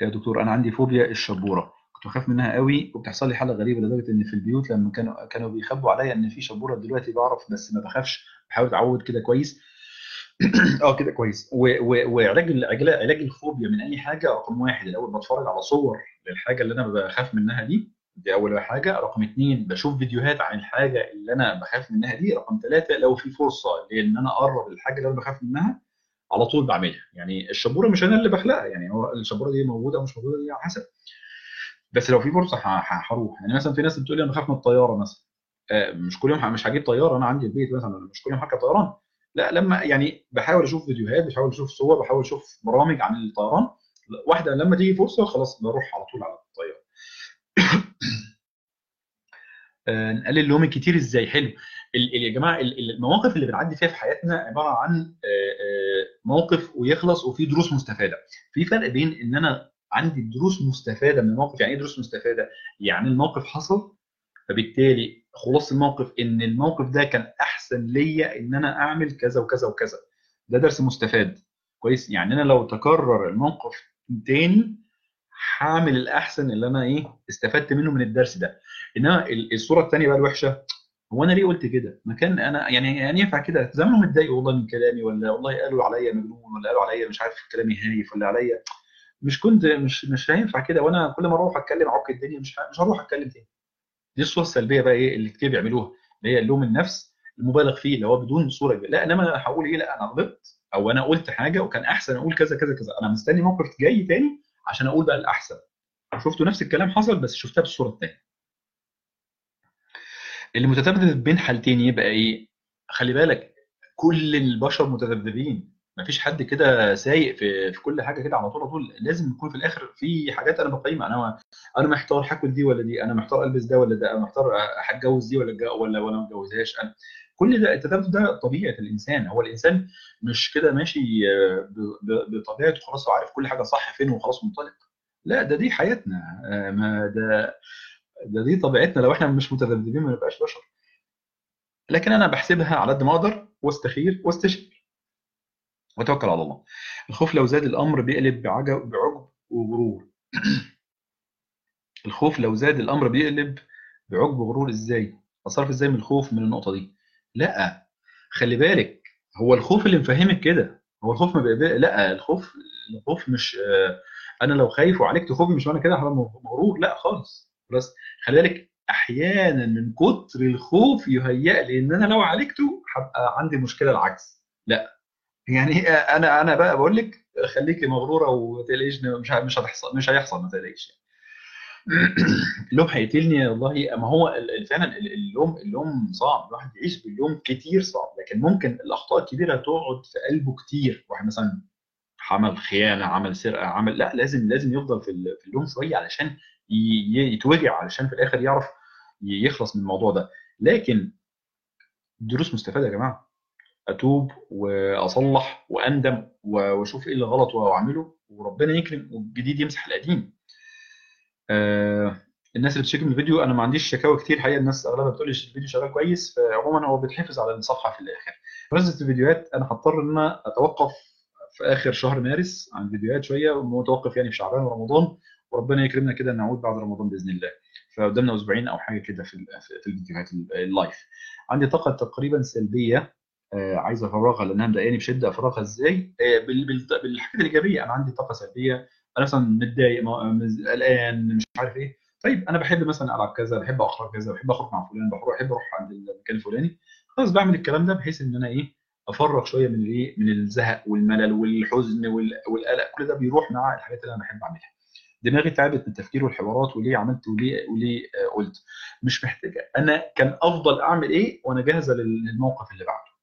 يا دكتور انا عندي فوبيا الشبوره كنت بخاف منها قوي وبتحصل لي حاله غريبه لدرجه ان في البيوت لما كانوا كانوا بيخبوا عليا ان في شبوره دلوقتي بعرف بس ما بخافش بحاول اتعود كده كويس اه كده كويس وعلاج علاج الفوبيا من اي حاجه رقم واحد الاول بتفرج على صور للحاجه اللي انا بخاف منها دي دي اول حاجه رقم اثنين بشوف فيديوهات عن الحاجه اللي انا بخاف منها دي رقم ثلاثه لو في فرصه لان انا اقرب الحاجه اللي انا بخاف منها على طول بعملها يعني الشبوره مش انا اللي بخلقها يعني هو الشبوره دي موجوده او مش موجوده دي على حسب بس لو في فرصه هروح يعني مثلا في ناس بتقول لي انا بخاف من الطياره مثلا آه، مش كل يوم مش هجيب طياره انا عندي البيت مثلا مش كل يوم هركب طيران لا لما يعني بحاول اشوف فيديوهات بحاول اشوف صور بحاول اشوف برامج عن الطيران واحده لما تيجي فرصه خلاص بروح على طول على الطياره آه، نقلل اللوم الكتير ازاي حلو يا جماعه المواقف اللي بنعدي فيها في حياتنا عباره عن آه، آه، موقف ويخلص وفي دروس مستفاده في فرق بين ان انا عندي دروس مستفاده من الموقف يعني ايه دروس مستفاده يعني الموقف حصل فبالتالي خلاص الموقف ان الموقف ده كان احسن ليا ان انا اعمل كذا وكذا وكذا ده درس مستفاد كويس يعني انا لو تكرر الموقف تاني هعمل الاحسن اللي انا ايه استفدت منه من الدرس ده انما الصوره الثانيه بقى الوحشه هو انا ليه قلت كده؟ ما كان انا يعني يعني ينفع كده زمانهم متضايقوا والله من كلامي ولا والله قالوا عليا مجنون ولا قالوا عليا مش عارف كلامي هايف ولا عليا مش كنت مش مش هينفع كده وانا كل ما اروح اتكلم اعك الدنيا مش مش هروح اتكلم تاني دي الصوره السلبيه بقى ايه اللي كتير بيعملوها اللي هي اللوم النفس المبالغ فيه اللي هو بدون صوره لا انما انا هقول ايه لا انا غلطت او انا قلت حاجه وكان احسن اقول كذا كذا كذا انا مستني موقف جاي تاني عشان اقول بقى الاحسن شفتوا نفس الكلام حصل بس شفتها بالصوره الثانيه اللي متذبذب بين حالتين يبقى ايه خلي بالك كل البشر متذبذبين مفيش حد كده سايق في, في كل حاجه كده على طول على طول لازم يكون في الاخر في حاجات انا بقيمها انا انا محتار هاكل دي ولا دي انا محتار البس ده ولا ده انا محتار هتجوز دي ولا ولا ولا ما اتجوزهاش انا كل ده التذبذب ده طبيعه الانسان هو الانسان مش كده ماشي بطبيعته خلاص عارف كل حاجه صح فين وخلاص منطلق لا ده دي حياتنا آه، ما ده ده دي طبيعتنا لو احنا مش متذبذبين ما نبقاش بشر لكن انا بحسبها على قد ما اقدر واستخير واستشير وتوكل على الله الخوف لو زاد الامر بيقلب بعجب بعجب وغرور الخوف لو زاد الامر بيقلب بعجب وغرور ازاي اتصرف ازاي من الخوف من النقطه دي لا خلي بالك هو الخوف اللي مفهمك كده هو الخوف ما بيبقى لا الخوف الخوف مش انا لو خايف وعالجت خوفي مش معنى كده هبقى مغرور لا خالص بس خلي بالك احيانا من كتر الخوف يهيأ لي ان انا لو عالجته هبقى عندي مشكله العكس لا يعني انا انا بقى بقول لك خليكي مغروره وما تقلقيش مش مش هتحصل مش هيحصل ما تقلقيش يعني. اللوم هيقتلني والله ما هو فعلا اللوم اللوم صعب الواحد يعيش باللوم كتير صعب لكن ممكن الاخطاء الكبيره تقعد في قلبه كتير واحد مثلا عمل خيانه عمل سرقه عمل لا لازم لازم يفضل في اللوم شويه علشان يتوجع علشان في الاخر يعرف يخلص من الموضوع ده لكن دروس مستفاده يا جماعه اتوب واصلح واندم واشوف ايه اللي غلط واعمله وربنا يكرم والجديد يمسح القديم آه الناس اللي بتشتكي من الفيديو انا ما عنديش شكاوى كتير حقيقه الناس اغلبها بتقول لي الفيديو شغال كويس فعموما هو بيتحفظ على الصفحه في الاخر نزلت الفيديوهات انا هضطر ان انا اتوقف في اخر شهر مارس عن فيديوهات شويه متوقف يعني في شعبان ورمضان وربنا يكرمنا كده نعود بعد رمضان باذن الله فقدامنا اسبوعين او حاجه كده في في الفيديوهات اللايف عندي طاقه تقريبا سلبيه آه عايز افرغها لانها مضايقاني بشده افرغها ازاي آه بالحاجات الايجابيه انا عندي طاقه سلبيه انا مثلا متضايق قلقان مش عارف ايه طيب انا بحب مثلا العب كذا بحب اخرج كذا بحب اخرج مع فلان بحب اروح عند المكان الفلاني خلاص بعمل الكلام ده بحيث ان انا ايه افرغ شويه من الايه من الزهق والملل والحزن والقلق كل ده بيروح مع الحاجات اللي انا بحب اعملها دماغي تعبت من التفكير والحوارات وليه عملت وليه وليه قلت مش محتاجه انا كان افضل اعمل ايه وانا جاهزه للموقف اللي بعده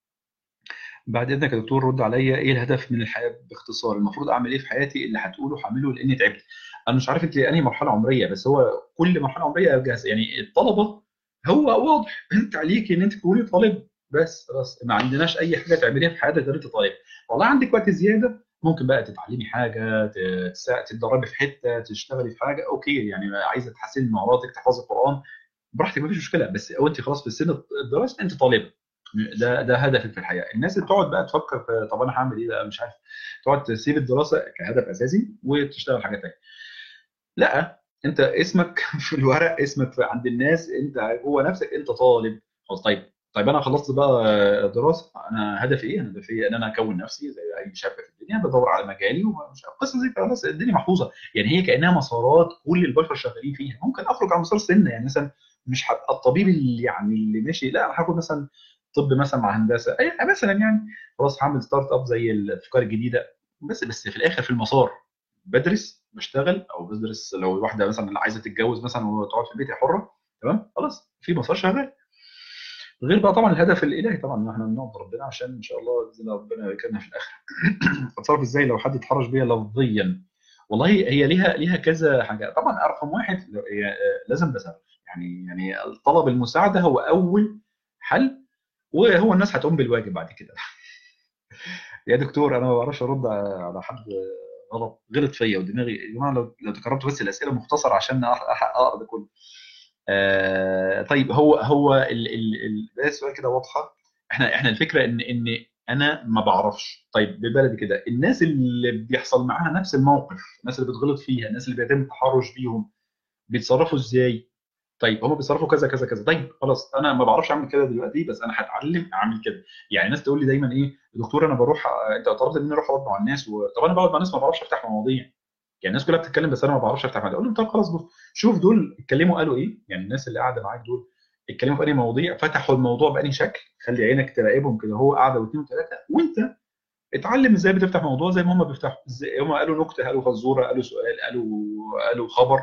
بعد اذنك يا دكتور رد عليا ايه الهدف من الحياه باختصار المفروض اعمل ايه في حياتي اللي هتقوله هعمله لاني تعبت انا مش عارف انت انهي مرحله عمريه بس هو كل مرحله عمريه جاهز يعني الطلبه هو واضح انت عليك ان انت تكوني طالب بس خلاص ما عندناش اي حاجه تعمليها في حياتك غير انت طالب والله عندك وقت زياده ممكن بقى تتعلمي حاجه تتدربي في حته تشتغلي في حاجه اوكي يعني عايزه تحسني مهاراتك تحفظي القران براحتك مفيش مشكله بس وانت خلاص في سن الدراسه انت طالبه ده ده هدفك في الحياه الناس اللي بتقعد بقى تفكر في طب انا هعمل ايه بقى مش عارف تقعد تسيب الدراسه كهدف اساسي وتشتغل حاجه ثانيه لا انت اسمك في الورق اسمك في عند الناس انت جوه نفسك انت طالب خلاص طيب طيب انا خلصت بقى دراسه انا هدفي ايه؟ انا هدفي ان انا اكون نفسي زي اي شاب في الدنيا بدور على مجالي ومش قصه زي خلاص الدنيا محفوظه يعني هي كانها مسارات كل البشر شغالين فيها ممكن اخرج عن مسار سنه يعني مثلا مش هبقى الطبيب اللي يعني اللي ماشي لا انا هاخد مثلا طب مثلا مع هندسه اي مثلا يعني خلاص هعمل ستارت اب زي الافكار الجديده بس بس في الاخر في المسار بدرس بشتغل او بدرس لو واحده مثلا اللي عايزه تتجوز مثلا وتقعد في البيت هي حره تمام خلاص في مسار شغال غير بقى طبعا الهدف الالهي طبعا ان احنا نعبد ربنا عشان ان شاء الله باذن الله ربنا يكرمنا في الاخر اتصرف ازاي لو حد اتحرش بيا لفظيا والله هي ليها ليها كذا حاجه طبعا رقم واحد هي لازم بسبب يعني يعني طلب المساعده هو اول حل وهو الناس هتقوم بالواجب بعد كده يا دكتور انا ما بعرفش ارد على حد غلط غلط فيا ودماغي يا جماعه لو لو تكرمت بس الاسئله مختصره عشان اقرا ده كله آه طيب هو هو ال ال ال السؤال كده واضحه احنا احنا الفكره ان ان انا ما بعرفش طيب ببلدي كده الناس اللي بيحصل معاها نفس الموقف الناس اللي بتغلط فيها الناس اللي بيتم التحرش بيهم بيتصرفوا ازاي طيب هم بيتصرفوا كذا كذا كذا طيب خلاص انا ما بعرفش اعمل كده دلوقتي بس انا هتعلم اعمل كده يعني الناس تقول لي دايما ايه دكتور انا بروح انت طلبت مني اروح اقعد مع الناس و... طب انا بقعد مع الناس ما بعرفش افتح مواضيع يعني الناس كلها بتتكلم بس انا ما بعرفش افتح مواضيع اقول لهم طب خلاص بص شوف دول اتكلموا قالوا ايه يعني الناس اللي قاعده معاك دول اتكلموا في انهي مواضيع فتحوا الموضوع بانهي شكل خلي عينك تراقبهم كده هو قاعده واثنين وثلاثه وانت اتعلم ازاي بتفتح موضوع زي ما هم بيفتحوا ازاي هم قالوا نكته قالوا فزوره قالوا سؤال قالوا قالوا خبر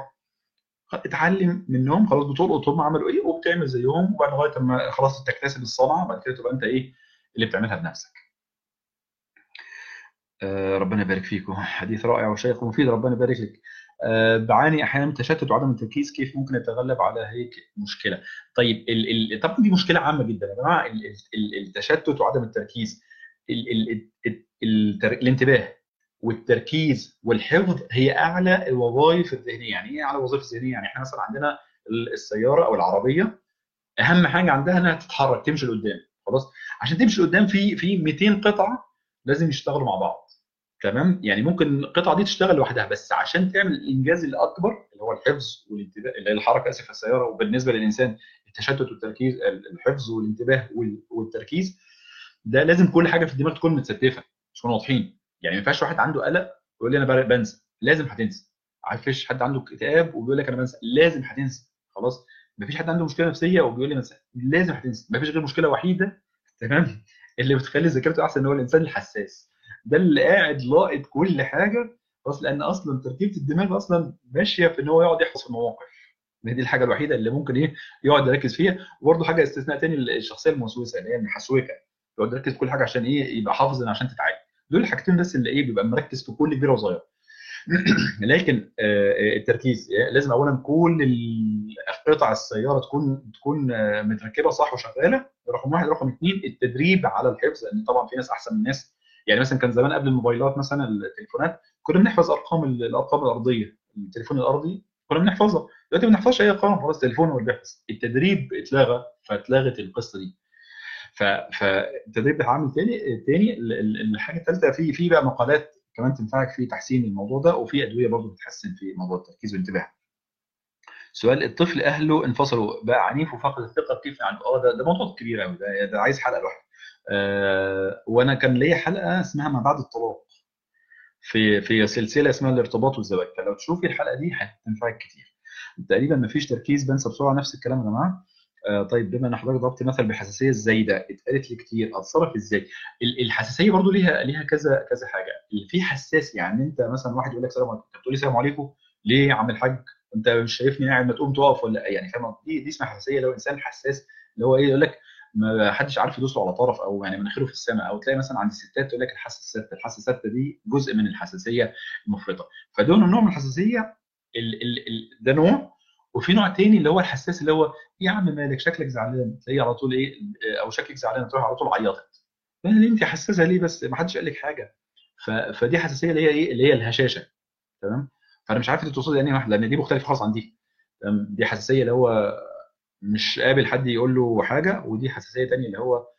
اتعلم منهم خلاص بتلقط هم عملوا ايه وبتعمل زيهم وبعد لغايه ما خلاص تكتسب الصنعه بعد كده تبقى انت ايه اللي بتعملها بنفسك. آه ربنا يبارك فيكم حديث رائع وشيق ومفيد ربنا يبارك لك. آه بعاني احيانا من تشتت وعدم التركيز كيف ممكن اتغلب على هيك مشكله؟ طيب ال ال طبعا دي مشكله عامه جدا يا جماعه التشتت وعدم التركيز ال ال ال الانتباه والتركيز والحفظ هي اعلى الوظائف الذهنيه يعني ايه اعلى الوظائف الذهنيه يعني احنا مثلا عندنا السياره او العربيه اهم حاجه عندها انها تتحرك تمشي لقدام خلاص عشان تمشي لقدام في في 200 قطعه لازم يشتغلوا مع بعض تمام يعني ممكن القطعه دي تشتغل لوحدها بس عشان تعمل الانجاز الاكبر اللي هو الحفظ والانتباه اللي هي الحركه اسف السياره وبالنسبه للانسان التشتت والتركيز الحفظ والانتباه والتركيز ده لازم كل حاجه في الدماغ تكون متستفه تكون واضحين يعني ما ينفعش واحد عنده قلق ويقول لي انا بنسى لازم هتنسى عارفش حد عنده اكتئاب وبيقول لك انا بنسى لازم هتنسى خلاص ما فيش حد عنده مشكله نفسيه وبيقول لي بنسى لازم هتنسى ما فيش غير مشكله وحيده تمام اللي بتخلي ذاكرته احسن هو الانسان الحساس ده اللي قاعد لاقط كل حاجه خلاص لان اصلا تركيبه الدماغ اصلا ماشيه في ان هو يقعد يحفظ في المواقف دي الحاجه الوحيده اللي ممكن ايه يقعد يركز فيها وبرده حاجه استثناء تاني الشخصيه الموسوسه اللي هي المحسوكه يقعد يركز كل حاجه عشان ايه يبقى حافظ عشان تتعالج دول الحاجتين بس اللي ايه بيبقى مركز في كل كبيره وصغيره لكن التركيز لازم اولا كل قطع السياره تكون تكون متركبه صح وشغاله رقم واحد رقم اثنين التدريب على الحفظ لان طبعا في ناس احسن من ناس يعني مثلا كان زمان قبل الموبايلات مثلا التليفونات كنا بنحفظ ارقام الارقام الارضيه التليفون الارضي كنا بنحفظها دلوقتي ما بنحفظش اي ارقام خلاص التليفون هو اللي بيحفظ التدريب اتلغى فاتلغت القصه دي فالتدريب ده عامل تاني تاني الحاجه الثالثه في في بقى مقالات كمان تنفعك في تحسين الموضوع ده وفي ادويه برضه بتحسن في موضوع التركيز والانتباه. سؤال الطفل اهله انفصلوا بقى عنيف وفقد الثقه كيف عنده اه ده, ده موضوع كبير قوي ده, ده عايز حلقه لوحده. آه وانا كان ليا حلقه اسمها ما بعد الطلاق في في سلسله اسمها الارتباط والزواج فلو تشوفي الحلقه دي هتنفعك كتير. تقريبا ما فيش تركيز بنسى بسرعه نفس الكلام يا جماعه آه طيب بما ان حضرتك ضربت مثل بالحساسيه الزايده اتقالت لي كتير اتصرف ازاي؟ الحساسيه برضو ليها ليها كذا كذا حاجه في حساس يعني انت مثلا واحد يقول لك سلام عليكم انت بتقول لي سلام عليكم ليه يا عم الحاج؟ انت مش شايفني قاعد ما تقوم تقف ولا يعني فاهم دي دي اسمها حساسيه لو انسان حساس اللي هو ايه يقول لك ما حدش عارف يدوس على طرف او يعني مناخيره في السماء او تلاقي مثلا عند الستات تقول لك الحاسه السادسه الحاسه السادسه دي جزء من الحساسيه المفرطه فدول نوع من الحساسيه ال ال ال ده نوع وفي نوع تاني اللي هو الحساس اللي هو يا عم مالك شكلك زعلان تلاقيه على طول ايه او شكلك زعلان تروح على طول عيطت انت حساسه ليه بس ما حدش قال لك حاجه فدي حساسيه اللي هي ايه اللي هي الهشاشه تمام فانا مش عارف انت تقصدي انهي واحده لان دي مختلفه خالص عن دي دي حساسيه اللي هو مش قابل حد يقول له حاجه ودي حساسيه تانية اللي هو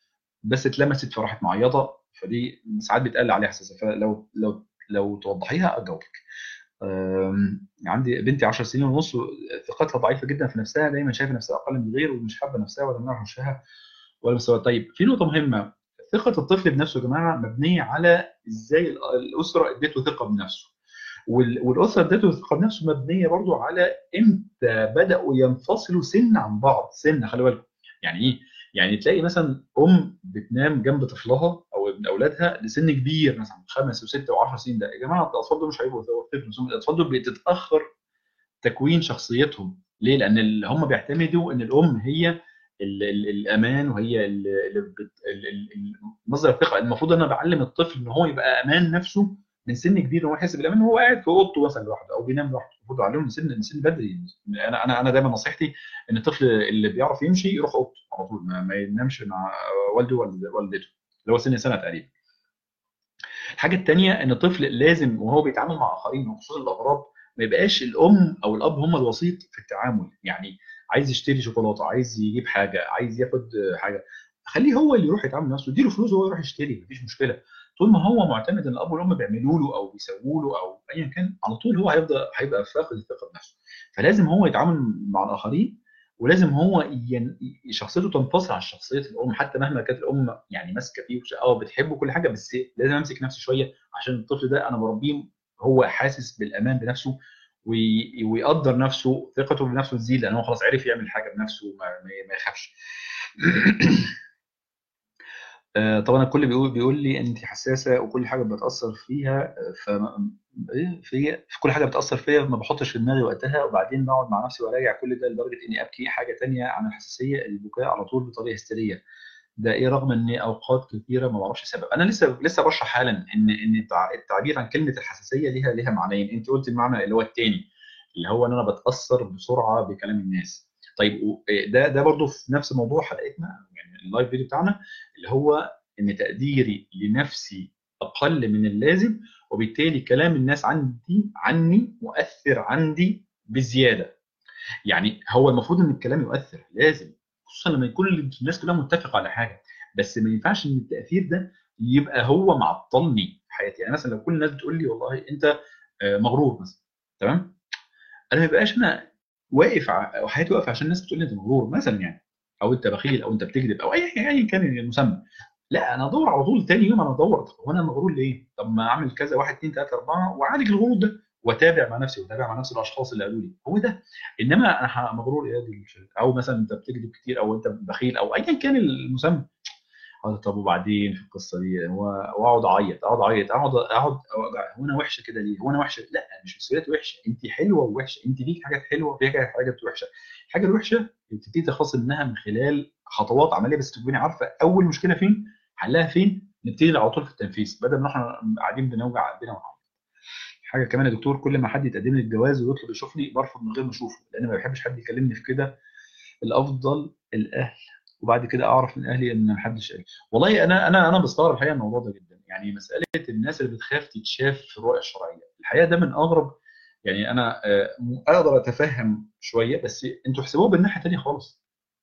بس اتلمست فراحت معيطه فدي ساعات بيتقال عليها حساسيه فلو لو لو توضحيها اجاوبك أم، عندي بنتي 10 سنين ونص ثقتها ضعيفه جدا في نفسها دايما شايفه نفسها اقل من الغير ومش حابه نفسها ولا منها وشها ولا مستوى طيب في نقطه مهمه ثقه الطفل بنفسه يا جماعه مبنيه على ازاي ال- الاسره اديته ثقه بنفسه وال- والاسره اديته ثقه بنفسه مبنيه برضو على امتى بداوا ينفصلوا سن عن بعض سن خلي بالكم يعني ايه يعني تلاقي مثلا ام بتنام جنب طفلها او ابن اولادها لسن كبير مثلا خمس وست وعشر سنين ده يا جماعه الاطفال دول مش هيبقوا طفل الاطفال دول بتتاخر تكوين شخصيتهم ليه؟ لان ال- هم بيعتمدوا ان الام هي ال ال الامان وهي ال- اللي بت- ال- ال- ال- مصدر الثقه المفروض انا بعلم الطفل ان هو يبقى امان نفسه من سن كبير ان هو يحس بالامان وهو قاعد في اوضته مثلا لوحده او بينام لوحده المفروض اعلمه من سن من سن بدري انا انا انا دايما نصيحتي ان الطفل اللي بيعرف يمشي يروح اوضته على طول ما, ما ينامش مع والده ووالد- والدته اللي هو سن سنه تقريبا الحاجه الثانيه ان الطفل لازم وهو بيتعامل مع اخرين وخصوصا الاغراب ما يبقاش الام او الاب هم الوسيط في التعامل يعني عايز يشتري شوكولاته عايز يجيب حاجه عايز ياخد حاجه خليه هو اللي يروح يتعامل نفسه اديله فلوس وهو يروح يشتري مفيش مشكله طول ما هو معتمد ان الاب والام بيعملوا له او بيسووا له او ايا كان على طول هو هيفضل هيبقى فاقد الثقه بنفسه فلازم هو يتعامل مع الاخرين ولازم هو ين... شخصيته تنفصل عن شخصيه الام حتى مهما كانت الام يعني ماسكه فيه وش- اه بتحبه كل حاجه بس لازم امسك نفسي شويه عشان الطفل ده انا بربيه هو حاسس بالامان بنفسه وي... ويقدر نفسه ثقته بنفسه تزيد لان هو خلاص عرف يعمل حاجه بنفسه ما, ما... ما يخافش آه، طبعا الكل بيقول بيقول لي انت حساسه وكل حاجه بتاثر فيها ف ايه في في كل حاجه بتاثر فيا ما بحطش في دماغي وقتها وبعدين بقعد مع نفسي وراجع كل ده لدرجه اني ابكي حاجه تانية عن الحساسيه البكاء على طول بطريقه هستيريه ده ايه رغم ان اوقات كثيره ما بعرفش السبب انا لسه لسه بشرح حالا ان ان التع- التعبير عن كلمه الحساسيه ليها ليها معنيين انت قلت المعنى اللي هو الثاني اللي هو ان انا بتاثر بسرعه بكلام الناس طيب و- ده ده برضو في نفس موضوع حلقتنا يعني اللايف فيديو بتاعنا اللي هو ان تقديري لنفسي اقل من اللازم وبالتالي كلام الناس عندي عني مؤثر عندي بزياده يعني هو المفروض ان الكلام يؤثر لازم خصوصا لما يكون الناس كلها متفقه على حاجه بس ما ينفعش ان التاثير ده يبقى هو معطلني في حياتي يعني مثلا لو كل الناس بتقول لي والله انت آه، مغرور مثلا تمام انا ما يبقاش انا واقف ع- او حياتي واقفه عشان الناس بتقول لي انت مغرور مثلا يعني او انت بخيل او انت بتكذب او اي اي كان المسمى لا انا ادور على طول تاني يوم انا ادور طب هو انا مغرور ليه؟ طب ما اعمل كذا واحد اثنين ثلاثه اربعه واعالج الغرور ده واتابع مع نفسي واتابع مع نفس الاشخاص اللي قالوا لي هو ده انما انا ح- مغرور ايه دي الش- او مثلا انت بتكذب كتير او انت بخيل او ايا كان المسمى أقعد طب وبعدين في القصه دي هو واقعد اعيط اقعد اعيط اقعد اقعد أوجع. هو انا وحشه كده ليه؟ هو انا وحشه؟ لا مش مسؤوليات وحشه انت حلوه ووحشه انت فيك حاجات حلوه وفيك حاجات وحشه الحاجه الوحشه بتبتدي تخلصي منها من خلال خطوات عمليه بس تكوني عارفه اول مشكله فين حلها فين نبتدي على طول في التنفيذ بدل ما احنا قاعدين بنوجع قلبنا ونعيط حاجه كمان يا دكتور كل ما حد يتقدم لي الجواز ويطلب يشوفني برفض من غير ما اشوفه لان ما بحبش حد يكلمني في كده الافضل الاهل وبعد كده اعرف من اهلي ان محدش قال والله انا انا انا بستغرب الحقيقه الموضوع ده جدا يعني مساله الناس اللي بتخاف تتشاف في الرؤيه الشرعيه الحقيقه ده من اغرب يعني انا آه، اقدر اتفهم شويه بس انتوا احسبوها بالناحيه الثانيه خالص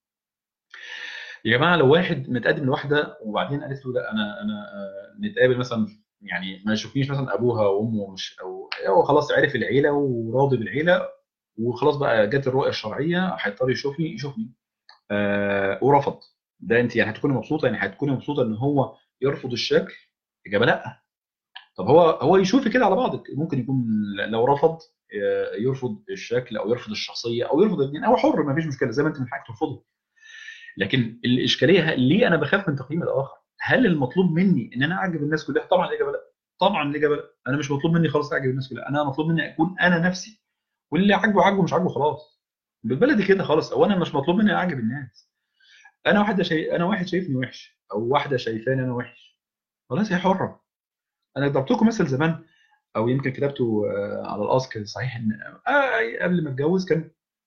يا جماعه لو واحد متقدم لواحده وبعدين قالت له لا انا انا آه، نتقابل مثلا يعني ما يشوفنيش مثلا ابوها وامه مش او هو خلاص عرف العيله وراضي بالعيله وخلاص بقى جت الرؤيه الشرعيه هيضطر يشوفني يشوفني آه ورفض ده انت يعني هتكوني مبسوطه يعني هتكوني مبسوطه ان هو يرفض الشكل اجابه لا طب هو هو يشوفي كده على بعضك ممكن يكون لو رفض آه، يرفض الشكل او يرفض الشخصيه او يرفض الاثنين هو حر ما فيش مشكله زي ما انت من حقك ترفضي لكن الاشكاليه ليه انا بخاف من تقييم الاخر هل المطلوب مني ان انا اعجب الناس كلها طبعا الاجابه لا طبعا الاجابه لا انا مش مطلوب مني خالص اعجب الناس كلها انا مطلوب مني اكون انا نفسي واللي عاجبه عاجبه مش عاجبه خلاص بالبلدي كده خالص او انا مش مطلوب مني اعجب الناس انا واحده شي... انا واحد شايفني وحش او واحده شايفاني انا وحش خلاص هي حره انا ضربت لكم مثل زمان او يمكن كتبته آه، على الاسك صحيح ان آه، قبل ما اتجوز كان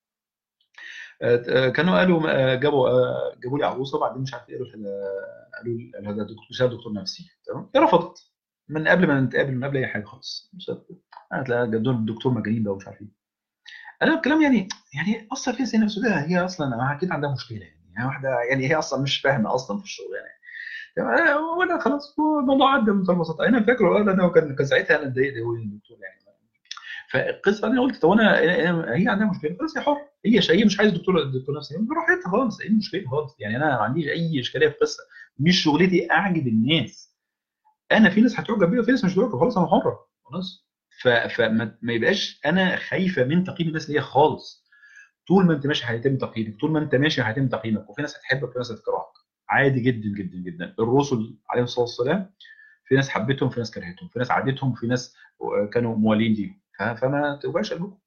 آه، كانوا قالوا آه، جابوا آه، جابوا لي عروسه وبعدين مش عارف ايه قالوا لها- قالوا لي- قالوا لها ده دكتور بسبب دكتور نفسي تمام هي رفضت من قبل ما نتقابل من قبل اي حاجه خالص مش عارف انا هتلاقي دول الدكتور مجانين بقى ومش عارف ايه انا الكلام يعني يعني اثر فيها زي نفسه ده هي اصلا اكيد عندها مشكله يعني هي واحده يعني هي اصلا مش فاهمه اصلا في الشغل يعني وانا خلاص الموضوع عدى بمنتهى البساطه انا فاكره انا كان كان ساعتها انا اتضايقت قوي الدكتور يعني فالقصه انا قلت طب انا هي عندها مشكله خلاص هي حر هي هي مش عايز دكتور دكتور نفسي براحتها خالص ايه المشكله خالص يعني انا ما عنديش اي اشكاليه في القصه مش شغلتي اعجب الناس انا في ناس هتعجب بيا وفي ناس مش هتعجب خلاص انا حره خلاص فما ما يبقاش انا خايفه من تقييم الناس ليا خالص طول ما انت ماشي هيتم تقييمك طول ما انت ماشي هيتم تقييمك وفي ناس هتحبك وفي ناس هتكرهك عادي جدا جدا جدا الرسل عليهم الصلاه والسلام في ناس حبتهم في ناس كرهتهم في ناس عادتهم في ناس كانوا موالين ليهم فما تبقاش قلبكم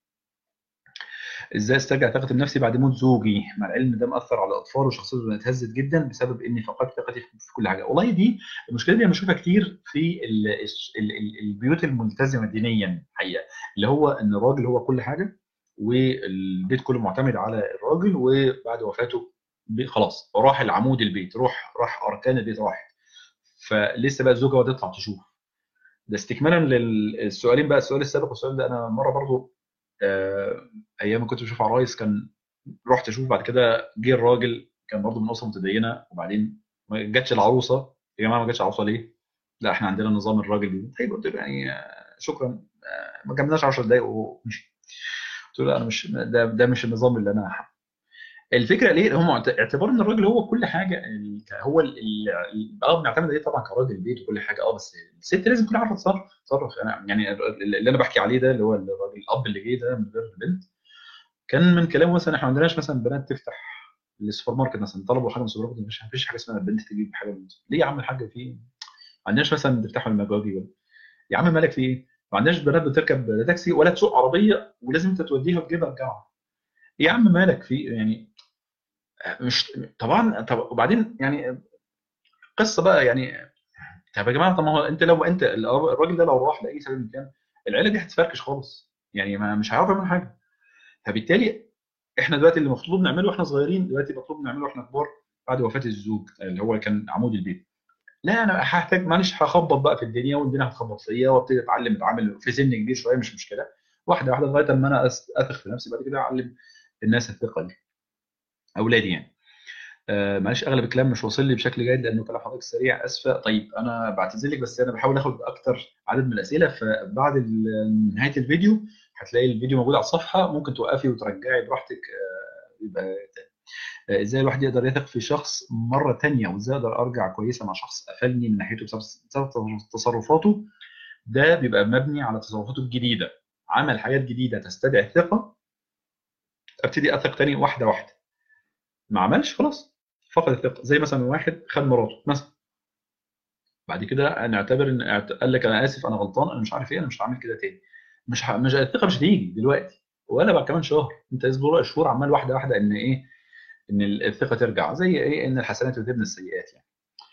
ازاي استرجع ثقتي بنفسي بعد موت زوجي مع العلم ده مأثر على الاطفال وشخصيتهم اتهزت جدا بسبب اني فقدت ثقتي في كل حاجه والله دي المشكله دي انا بشوفها كتير في ال ال ال البيوت الملتزمه دينيا حقيقه اللي هو ان الراجل هو كل حاجه والبيت كله معتمد على الراجل وبعد وفاته خلاص راح العمود البيت روح راح اركان البيت راحت فلسه بقى الزوجه تطلع تشوف ده استكمالا للسؤالين بقى السؤال السابق والسؤال ده انا مره برضو آه ايام ما كنت بشوف عرايس كان رحت اشوف بعد كده جه الراجل كان برضو من اسره متدينه وبعدين ما جاتش العروسه يا جماعه ما جاتش العروسه ليه؟ لا احنا عندنا نظام الراجل بيموت طيب قلت له يعني آه شكرا آه ما كملناش 10 دقائق ومشي قلت له لا انا مش ده, ده مش النظام اللي انا حابه الفكره ليه هم اعتبار ان الراجل هو كل حاجه هو اه بنعتمد عليه طبعا كراجل بيت وكل حاجه اه بس الست لازم تكون عارفه تتصرف تتصرف انا يعني اللي انا بحكي عليه ده اللي هو الراجل الاب اللي جه ده من غير البنت كان من كلامه مثلا احنا ما عندناش مثلا بنات تفتح السوبر ماركت مثلا طلبوا حاجه من السوبر ماركت مش فيش حاجه اسمها البنت تجيب حاجه من ليه يا عم الحاج في ما عندناش مثلا تفتحوا المجاجي يا عم مالك في ايه؟ ما عندناش بنات بتركب تاكسي ولا تسوق عربيه ولازم انت توديها وتجيبها الجامعه يا عم مالك في يعني مش طبعا طب وبعدين يعني قصه بقى يعني طب يا جماعه طب ما هو انت لو انت الراجل ده لو راح لاي سبب كان العيله دي هتفركش خالص يعني ما مش هيعرف يعمل حاجه فبالتالي احنا دلوقتي اللي مطلوب نعمله واحنا صغيرين دلوقتي مطلوب نعمله واحنا كبار بعد وفاه الزوج اللي هو كان عمود البيت لا انا هحتاج معلش هخبط بقى في الدنيا والدنيا هتخبط فيا وابتدي اتعلم اتعامل في سن كبير شويه مش مشكله واحده واحده لغايه اما انا اثق في نفسي بعد كده اعلم الناس الثقه دي اولادي يعني آه معلش اغلب الكلام مش واصل لي بشكل جيد لانه كلام حضرتك سريع اسفه طيب انا بعتذر لك بس انا بحاول اخد اكتر عدد من الاسئله فبعد نهايه الفيديو هتلاقي الفيديو موجود على الصفحه ممكن توقفي وترجعي براحتك آه يبقى آه ازاي الواحد يقدر يثق في شخص مره ثانيه وازاي اقدر ارجع كويسه مع شخص قفلني من ناحيته بسبب تصرفاته ده بيبقى مبني على تصرفاته الجديده عمل حاجات جديده تستدعي الثقه ابتدي اثق تاني واحده واحده ما عملش خلاص فقد الثقه زي مثلا واحد خد مراته مثلا بعد كده نعتبر ان قال لك انا اسف انا غلطان انا مش عارف ايه انا مش هعمل كده تاني مش ه... مش الثقه مش هتيجي دلوقتي ولا بعد كمان شهر انت اصبر شهور عمال واحده واحده ان ايه ان الثقه ترجع زي ايه ان الحسنات تذهبن السيئات يعني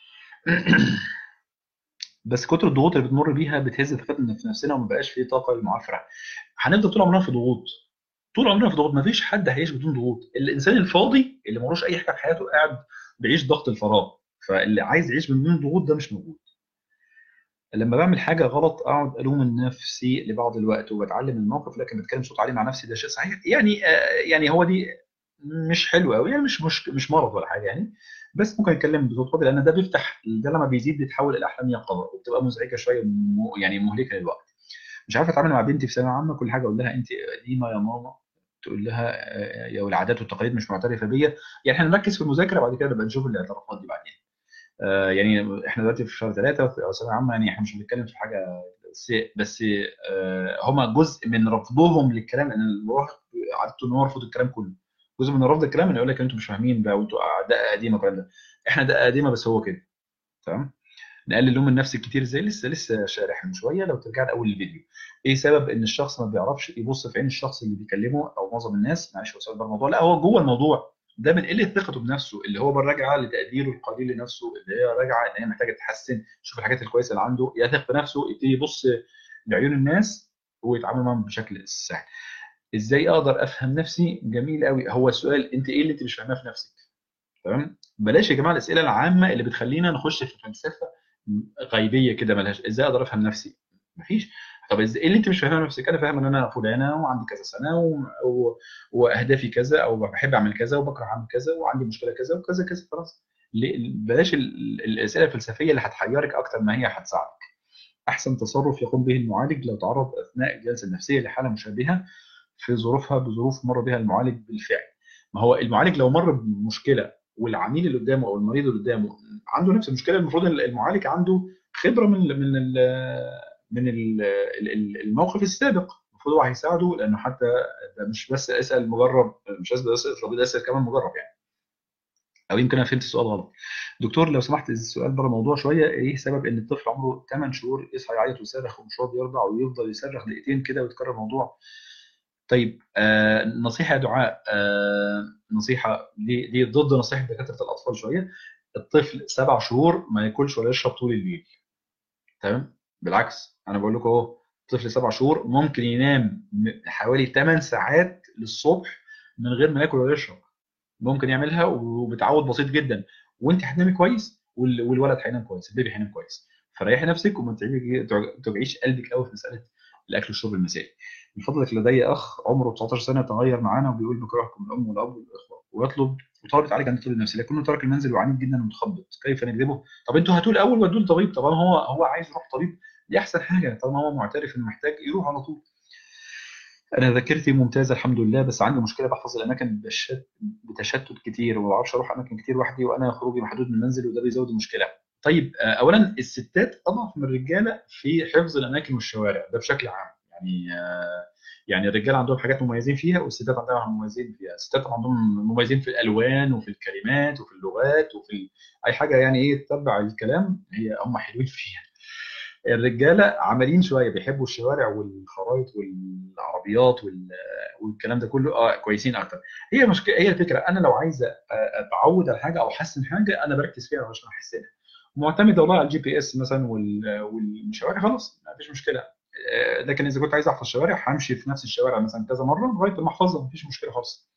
بس كتر الضغوط اللي بتمر بيها بتهز ثقتنا في نفسنا وما بقاش في طاقه للمعافره هنفضل طول عمرنا في ضغوط طول عمرنا في ضغوط ما فيش حد هيعيش بدون ضغوط الانسان الفاضي اللي ملوش اي حاجه في حياته قاعد بيعيش ضغط الفراغ فاللي عايز يعيش بدون ضغوط ده مش موجود لما بعمل حاجه غلط اقعد الوم نفسي لبعض الوقت وبتعلم الموقف لكن بتكلم صوت عالي مع نفسي ده شيء صحيح يعني آه يعني هو دي مش حلو قوي يعني مش مش مش مرض ولا حاجه يعني بس ممكن نتكلم بصوت فاضي لان ده بيفتح ده لما بيزيد بيتحول الى احلام يقظه وبتبقى مزعجه شويه يعني مهلكه للوقت مش عارف اتعامل مع بنتي في ثانويه عامه كل حاجه اقول لها انت قديمه يا ماما تقول لها يا العادات والتقاليد مش معترفه بيا يعني احنا نركز في المذاكره بعد كده نبقى نشوف الاعترافات دي بعدين آه يعني احنا دلوقتي في شهر ثلاثه في ثانويه عامه يعني احنا مش بنتكلم في حاجه بس بس آه هم جزء من رفضهم للكلام لان المراهق عادته ان هو يرفض الكلام كله جزء من رفض الكلام انه يقول لك انتوا مش فاهمين بقى وانتوا دقه قديمه والكلام ده احنا دقه قديمه بس هو كده تمام نقلل لوم النفس كتير ازاي لسه لسه شارح من شويه لو ترجع لاول الفيديو ايه سبب ان الشخص ما بيعرفش يبص في عين الشخص اللي بيكلمه او معظم الناس معلش هو سبب الموضوع لا هو جوه الموضوع ده من قله ثقته بنفسه اللي هو راجعه لتقديره القليل لنفسه اللي هي راجعه ان هي محتاجه تتحسن يشوف الحاجات الكويسه اللي عنده يثق بنفسه يبتدي يبص لعيون الناس ويتعامل معاهم بشكل سهل ازاي اقدر افهم نفسي جميل قوي هو السؤال انت ايه اللي انت مش فاهماه في نفسك تمام بلاش يا جماعه الاسئله العامه اللي بتخلينا نخش في فلسفه غيبيه كده ملهاش ازاي اقدر افهم نفسي مفيش طب ازاي ايه اللي انت مش فاهمها نفسك انا فاهم ان انا فلانه وعندي كذا سنه و... و... واهدافي كذا او بحب اعمل كذا وبكره اعمل كذا وعندي مشكله كذا وكذا كذا خلاص بلاش الاسئله الفلسفيه اللي هتحيرك اكتر ما هي هتساعدك احسن تصرف يقوم به المعالج لو تعرض اثناء الجلسه النفسيه لحاله مشابهه في ظروفها بظروف مر بها المعالج بالفعل ما هو المعالج لو مر بمشكله والعميل اللي قدامه او المريض اللي قدامه عنده نفس المشكله المفروض المعالج عنده خبره من من من الموقف السابق المفروض هو هيساعده لانه حتى ده مش بس اسال مجرب مش بس اسال اسال كمان مجرب يعني او يمكن انا فهمت السؤال غلط دكتور لو سمحت السؤال بره الموضوع شويه ايه سبب ان الطفل عمره 8 شهور يصحى يعيط ويصرخ ومش راضي يرضع ويفضل يصرخ دقيقتين كده ويتكرر الموضوع طيب آه نصيحه يا دعاء آه نصيحه دي دي ضد نصيحه دكاتره الاطفال شويه الطفل سبع شهور ما ياكلش ولا يشرب طول الليل تمام بالعكس انا بقول لكم اهو طفل سبع شهور ممكن ينام حوالي 8 ساعات للصبح من غير ما ياكل ولا يشرب ممكن يعملها وبتعود بسيط جدا وانت هتنامي كويس والولد هينام كويس البيبي هينام كويس فريحي نفسك وما توجعيش قلبك قوي في مساله الاكل والشرب المسائي من فضلك لدي اخ عمره 19 سنه تغير معانا وبيقول بكرهكم الام والاب والاخوه ويطلب وطالب يتعالج عند الطبيب النفسي لكنه ترك المنزل وعنيد جدا ومتخبط كيف نجذبه؟ طب انتوا هاتوه الاول ودوه لطبيب طبعا هو هو عايز يروح طبيب دي احسن حاجه طالما هو معترف انه محتاج يروح على طول انا ذاكرتي ممتازه الحمد لله بس عندي مشكله بحفظ الاماكن بتشتت كتير وما بعرفش اروح اماكن كتير وحدي وانا خروجي محدود من المنزل وده بيزود المشكله طيب آه، اولا الستات اضعف من الرجاله في حفظ الاماكن والشوارع ده بشكل عام يعني آه، يعني الرجال عندهم حاجات مميزين فيها والستات عندهم مميزين فيها الستات عندهم مميزين في الالوان وفي الكلمات وفي اللغات وفي اي حاجه يعني ايه تتبع الكلام هي هم حلوين فيها الرجاله عمليين شويه بيحبوا الشوارع والخرايط والعربيات والكلام ده كله اه كويسين اكتر هي مشكله هي الفكره انا لو عايز اتعود على حاجه او احسن حاجه انا بركز فيها عشان احسنها معتمد والله على الجي بي اس مثلا والشوارع خلاص ما فيش مشكله آه، لكن اذا كنت عايز احفظ الشوارع همشي في نفس الشوارع مثلا كذا مره لغايه ما احفظها مفيش مشكله خالص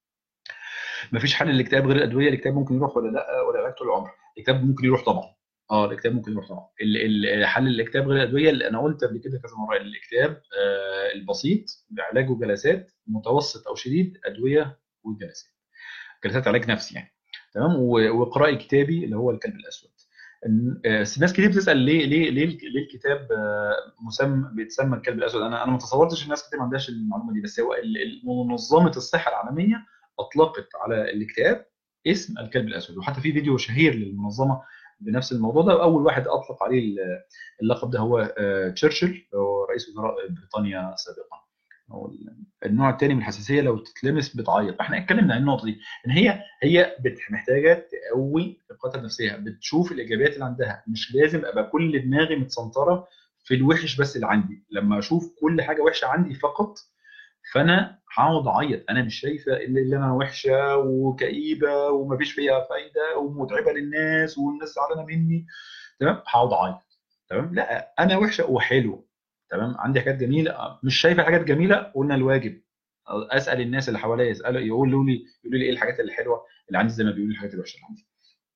مفيش حل للاكتئاب غير الادويه الاكتئاب ممكن يروح ولا لا ولا علاج طول العمر الاكتئاب ممكن يروح طبعا اه الاكتئاب ممكن يروح طبعا حل الاكتئاب غير الادويه اللي انا قلت قبل كده كذا مره الاكتئاب آه البسيط بعلاجه جلسات متوسط او شديد ادويه وجلسات جلسات علاج نفسي يعني تمام وقراء كتابي اللي هو الكلب الاسود آه، ناس كتير بتسال ليه ليه ليه ليه الكتاب آه، مسمى بيتسمى الكلب الاسود انا انا ما تصورتش الناس كتير ما عندهاش المعلومه دي بس هو منظمه الصحه العالميه اطلقت على الاكتئاب اسم الكلب الاسود وحتى في فيديو شهير للمنظمه بنفس الموضوع ده واول واحد اطلق عليه اللقب ده هو آه، تشرشل هو رئيس وزراء بريطانيا سابقا النوع الثاني من الحساسيه لو تتلمس بتعيط احنا اتكلمنا عن النقطه دي ان هي هي محتاجه تقوي ثقتها النفسيه بتشوف الايجابيات اللي عندها مش لازم ابقى كل دماغي متسنطره في الوحش بس اللي عندي لما اشوف كل حاجه وحشه عندي فقط فانا هقعد اعيط انا مش شايفه الا اللي انا وحشه وكئيبه ومفيش فيها فايده ومتعبه للناس والناس زعلانه مني تمام هقعد اعيط تمام لا انا وحشه وحلو تمام عندي حاجات جميله مش شايفه حاجات جميله قلنا الواجب اسال الناس اللي حواليا يسالوا يقولوا لي يقولوا لي ايه الحاجات الحلوه اللي عندي زي ما بيقولوا الحاجات الوحشه اللي عندي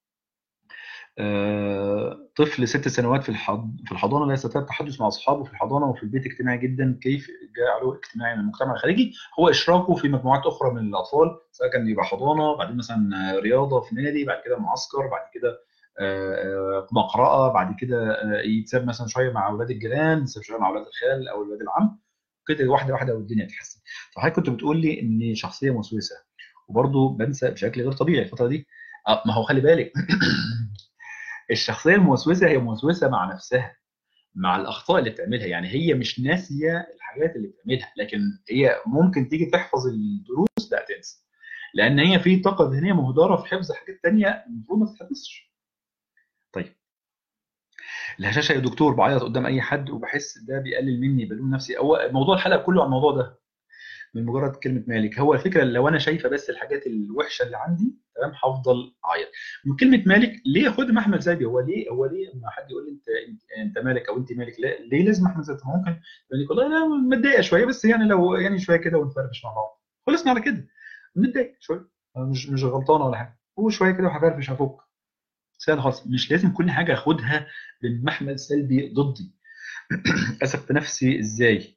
آه، طفل ست سنوات في في الحضانه لا يستطيع التحدث مع اصحابه في الحضانه وفي البيت اجتماعي جدا كيف جعله اجتماعي من المجتمع الخارجي هو اشراكه في مجموعات اخرى من الاطفال سواء كان يبقى حضانه بعدين مثلا رياضه في نادي بعد كده معسكر بعد كده آه، آه، مقرأة بعد كده يتساب مثلا شويه مع اولاد الجيران يتساب شويه مع اولاد الخال او اولاد العم كده واحده واحده والدنيا تتحسن فحضرتك كنت بتقول لي ان شخصيه موسوسه وبرضه بنسى بشكل غير طبيعي الفتره دي ما هو خلي بالك الشخصيه الموسوسه هي موسوسه مع نفسها مع الاخطاء اللي بتعملها يعني هي مش ناسيه الحاجات اللي بتعملها لكن هي ممكن تيجي تحفظ الدروس لا تنسى لان هي في طاقه ذهنيه مهدره في حفظ حاجات ثانيه المفروض ما تتحفظش طيب الهشاشه يا دكتور بعيط قدام اي حد وبحس ده بيقلل مني بلوم نفسي هو موضوع الحلقه كله عن الموضوع ده من مجرد كلمه مالك هو الفكره لو انا شايفه بس الحاجات الوحشه اللي عندي تمام هفضل اعيط من كلمه مالك ليه خد احمد زايد هو ليه هو ليه لما حد يقول لي انت انت مالك او انت مالك لا ليه لازم احمد زايد ممكن يقول لك والله انا متضايقه شويه بس يعني لو يعني شويه كده ونفرفش مع بعض خلصنا على كده متضايق شويه مش مش غلطانه ولا حاجه هو شويه كده وهفرفش هفك سهل خالص مش لازم كل حاجه اخدها بالمحمل سلبي ضدي اثق في نفسي ازاي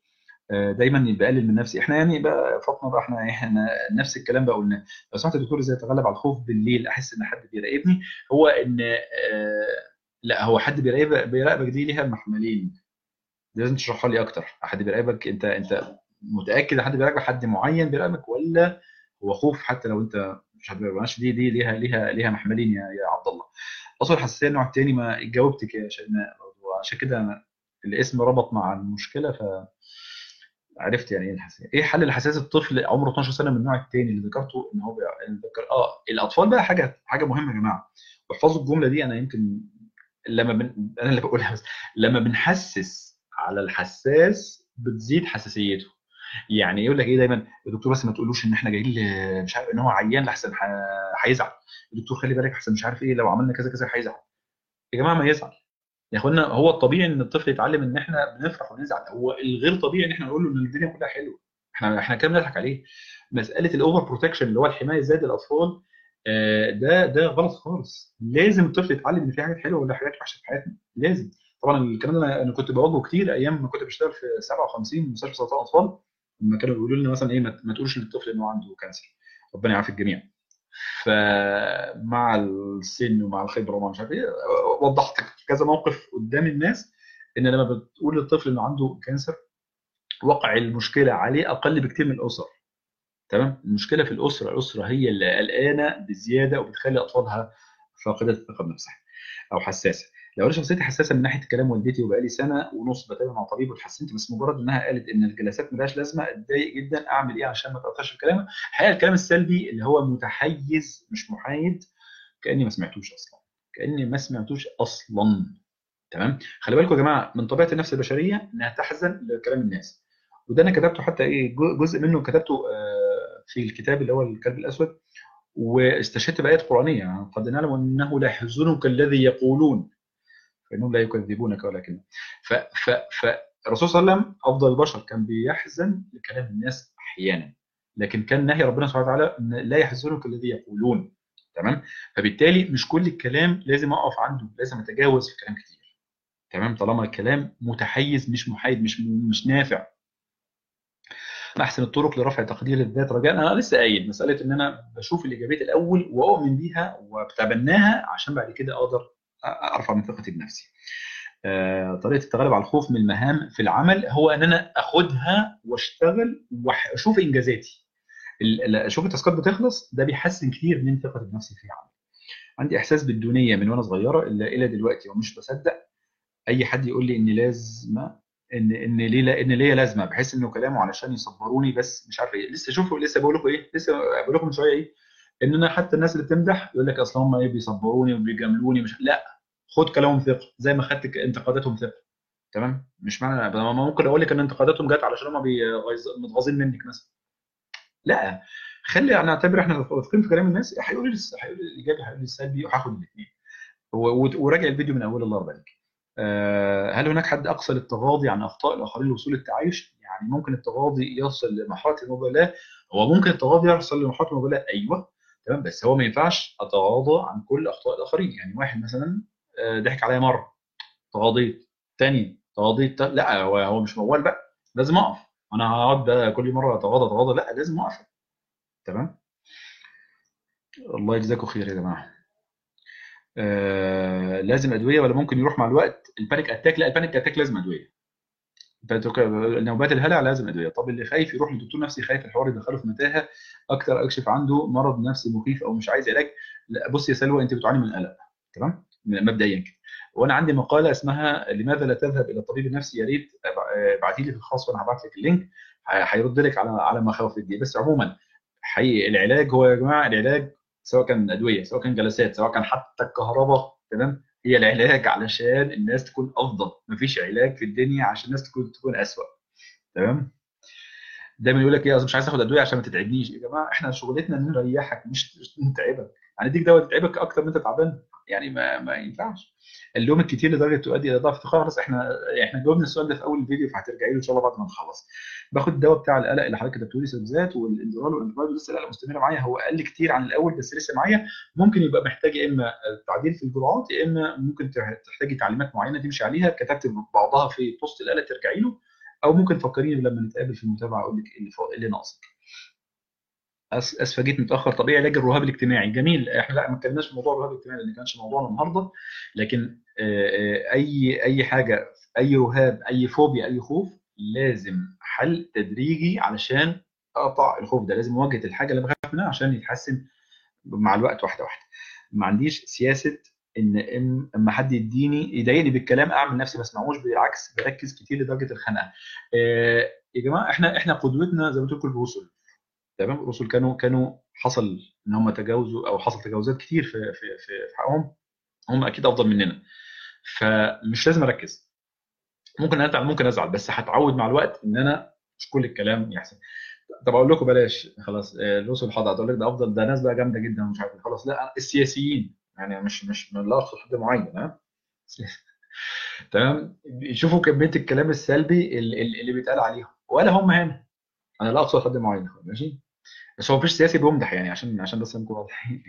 آه، دايما بقلل من نفسي احنا يعني بقى فاطمه بقى احنا احنا نفس الكلام بقى قلناه لو سمحت يا دكتور ازاي اتغلب على الخوف بالليل احس ان حد بيراقبني هو ان آه، لا هو حد بيراقبك بيراقبك دي ليها محملين لازم تشرحها لي اكتر حد بيراقبك انت انت متاكد حد بيراقبك حد معين بيراقبك ولا هو خوف حتى لو انت مش هتبقاش دي دي ليها ليها ليها محملين يا يا عبد الله اصل الحساسيه النوع الثاني ما جاوبتك يا شيماء برضه عشان كده أنا الاسم ربط مع المشكله ف عرفت يعني ايه الحساسيه ايه حل الحساسيه الطفل عمره 12 سنه من النوع الثاني اللي ذكرته ان هو بي- اللي ذكر اه الاطفال بقى حاجه حاجه مهمه يا جماعه واحفظوا الجمله دي انا يمكن لما بن... انا اللي بقولها بس لما بنحسس على الحساس بتزيد حساسيته يعني يقول لك ايه دايما يا دكتور بس ما تقولوش ان احنا جايين ل- مش عارف ان هو عيان لحسن ح- هيزعل يا دكتور خلي بالك احسن مش عارف ايه لو عملنا كذا كذا هيزعل يا جماعه ما يزعل يا اخوانا هو الطبيعي ان الطفل يتعلم ان احنا بنفرح ونزعل هو الغير طبيعي ان احنا نقول له ان الدنيا كلها حلوه احنا احنا كده بنضحك عليه مساله الاوفر بروتكشن اللي هو الحمايه زاد الاطفال آه، ده ده غلط خالص لازم الطفل يتعلم ان في حاجات حلوه ولا حاجات وحشه في حياتنا لازم طبعا الكلام ده انا أنا كنت بواجهه كتير ايام ما كنت بشتغل في 57 مستشفى سرطان اطفال لما كانوا بيقولوا لنا مثلا ايه ما ما تقولش للطفل انه عنده كانسر ربنا يعافي الجميع فمع السن ومع الخبره ومع مش عارف ايه وضحت كذا موقف قدام الناس ان لما بتقول للطفل انه عنده كانسر وقع المشكله عليه اقل بكتير من الاسر تمام المشكله في الاسره الاسره هي اللي قلقانه بزياده وبتخلي اطفالها فاقده الثقه بنفسها او حساسه لو انا شخصيتي حساسه من ناحيه كلام والدتي وبقالي سنه ونص بتابع مع طبيب واتحسنت بس مجرد انها قالت ان الجلسات ملهاش لازمه اتضايق جدا اعمل ايه عشان ما تاثرش في كلامها الحقيقه الكلام السلبي اللي هو متحيز مش محايد كاني ما سمعتوش اصلا كاني ما سمعتوش اصلا تمام خلي بالكم يا جماعه من طبيعه النفس البشريه انها تحزن لكلام الناس وده انا كتبته حتى ايه جو- جزء منه كتبته آه، في الكتاب اللي هو الكلب الاسود واستشهدت بايات قرانيه يعني قد نعلم انه لا يحزنك الذي يقولون فانهم لا يكذبونك ولكن ف ف فالرسول صلى الله عليه وسلم افضل البشر كان بيحزن لكلام الناس احيانا لكن كان نهي ربنا سبحانه وتعالى ان لا يحزنك الذي يقولون تمام فبالتالي مش كل الكلام لازم اقف عنده لازم اتجاوز في كلام كتير تمام طالما الكلام متحيز مش محايد مش مش نافع من احسن الطرق لرفع تقدير الذات رجاء انا لسه قايل مساله ان انا بشوف الايجابيات الاول واؤمن بيها وبتبناها عشان بعد كده اقدر أ- ارفع من ثقتي بنفسي. آه، طريقه التغلب على الخوف من المهام في العمل هو ان انا اخدها واشتغل واشوف انجازاتي. ال- ال- اشوف التاسكات بتخلص ده بيحسن كتير من ثقتي بنفسي في العمل. عندي احساس بالدونيه من وانا صغيره الا الى دلوقتي ومش بصدق اي حد يقول لي ان لازمه ان ان ليه لا- ان ليا لازمه بحس انه كلامه علشان يصبروني بس مش عارف ايه لسه شوفوا لسه بقول لكم ايه لسه بقول لكم من شويه ايه ان انا حتى الناس اللي بتمدح يقول لك اصل هم ايه بيصبروني وبيجاملوني مش لا خد كلامهم ثقه زي ما خدت انتقاداتهم ثقه تمام مش معنى ما ممكن اقول لك ان انتقاداتهم جت علشان هم بيغيظ- متغاظين منك مثلا لا خلي نعتبر احنا واثقين في كلام الناس هيقول لي هيقول لي الايجابي هيقول لي السلبي وهاخد الاثنين وراجع الفيديو من اوله الله يرضى عليك آه، هل هناك حد اقصى للتغاضي عن اخطاء الاخرين لوصول التعايش؟ يعني ممكن التغاضي يصل لمرحله المبالاه هو ممكن التغاضي يصل لمرحله المبالاه ايوه تمام بس هو ما ينفعش اتغاضى عن كل اخطاء الاخرين يعني واحد مثلا آه، ضحك عليا مره تغاضيت تاني تغاضيت تا- لا هو هو مش موال بقى لازم اقف انا هقعد بقى كل مره اتغاضى اتغاضى لا لازم اقف تمام الله يجزاكم خير يا جماعه آه لازم ادويه ولا ممكن يروح مع الوقت البانيك اتاك لا البانيك اتاك لازم ادويه بتوك- نوبات الهلع لازم ادويه طب اللي خايف يروح لدكتور نفسي خايف الحوار يدخله في متاهه اكتر اكشف عنده مرض نفسي مخيف او مش عايز علاج لا بص يا سلوى انت بتعاني من القلق تمام مبدئيا كده وانا عندي مقاله اسمها لماذا لا تذهب الى الطبيب النفسي يا ريت ابعتي لي في الخاص وانا هبعت لك اللينك ه- هيرد لك على على مخاوفك دي بس عموما حقيقي العلاج هو يا جماعه العلاج سواء كان ادويه سواء كان جلسات سواء كان حتى الكهرباء تمام هي العلاج علشان الناس تكون افضل مفيش علاج في الدنيا عشان الناس تكون تكون اسوأ تمام دايما يقول لك ايه أصل مش عايز اخد ادويه عشان ما تتعبنيش يا جماعه احنا شغلتنا ان نريحك مش مش نتعبك يعني اديك دواء تتعبك اكتر من انت تعبان يعني ما ما ينفعش اللوم الكتير لدرجه تؤدي الى ضعف خلاص احنا احنا جاوبنا السؤال ده في اول الفيديو فهترجعي له ان شاء الله بعد ما نخلص باخد الدواء بتاع القلق اللي حضرتك كتبته لي سبزات والاندرال والاندرال لسه القلق مستمره معايا هو قل كتير عن الاول بس لسه معايا ممكن يبقى محتاج يا اما تعديل في الجرعات يا اما ممكن تحتاجي تعليمات معينه تمشي عليها كتبت بعضها في بوست القلق ترجعي له او ممكن تفكريني لما نتقابل في المتابعه اقول لك ايه اللي فوق- إيه اللي ناقصك أس- اسفه جيت متاخر طبيعي علاج الرهاب الاجتماعي جميل احنا لا ما اتكلمناش في موضوع الرهاب الاجتماعي لان كانش موضوعنا النهارده لكن آه، آه، اي اي حاجه اي رهاب اي فوبيا اي خوف لازم حل تدريجي علشان اقطع الخوف ده لازم اواجه الحاجه اللي بخاف منها عشان يتحسن مع الوقت واحده واحده ما عنديش سياسه ان إم- اما حد يديني يضايقني بالكلام اعمل نفسي ما اسمعوش بالعكس بركز كتير لدرجه الخنقه آه، يا جماعه احنا احنا قدوتنا زي ما قلت لكم الرسل تمام الرسل كانوا كانوا حصل ان هم تجاوزوا او حصل تجاوزات كتير في في في في حقهم هم اكيد افضل مننا فمش لازم اركز ممكن ازعل ممكن ازعل بس هتعود مع الوقت ان انا مش كل الكلام يحصل طب اقول لكم بلاش خلاص آه، الرسل حاضر هتقول لك ده افضل ده ناس بقى جامده جدا ومش عارف إيه. خلاص لا السياسيين يعني مش مش من لا اقصد حد معين ها تمام شوفوا كميه الكلام السلبي اللي, اللي بيتقال عليهم ولا هم هنا انا لا اقصد حد معين ماشي بس هو مفيش سياسي بيمدح يعني عشان عشان بس نكون واضحين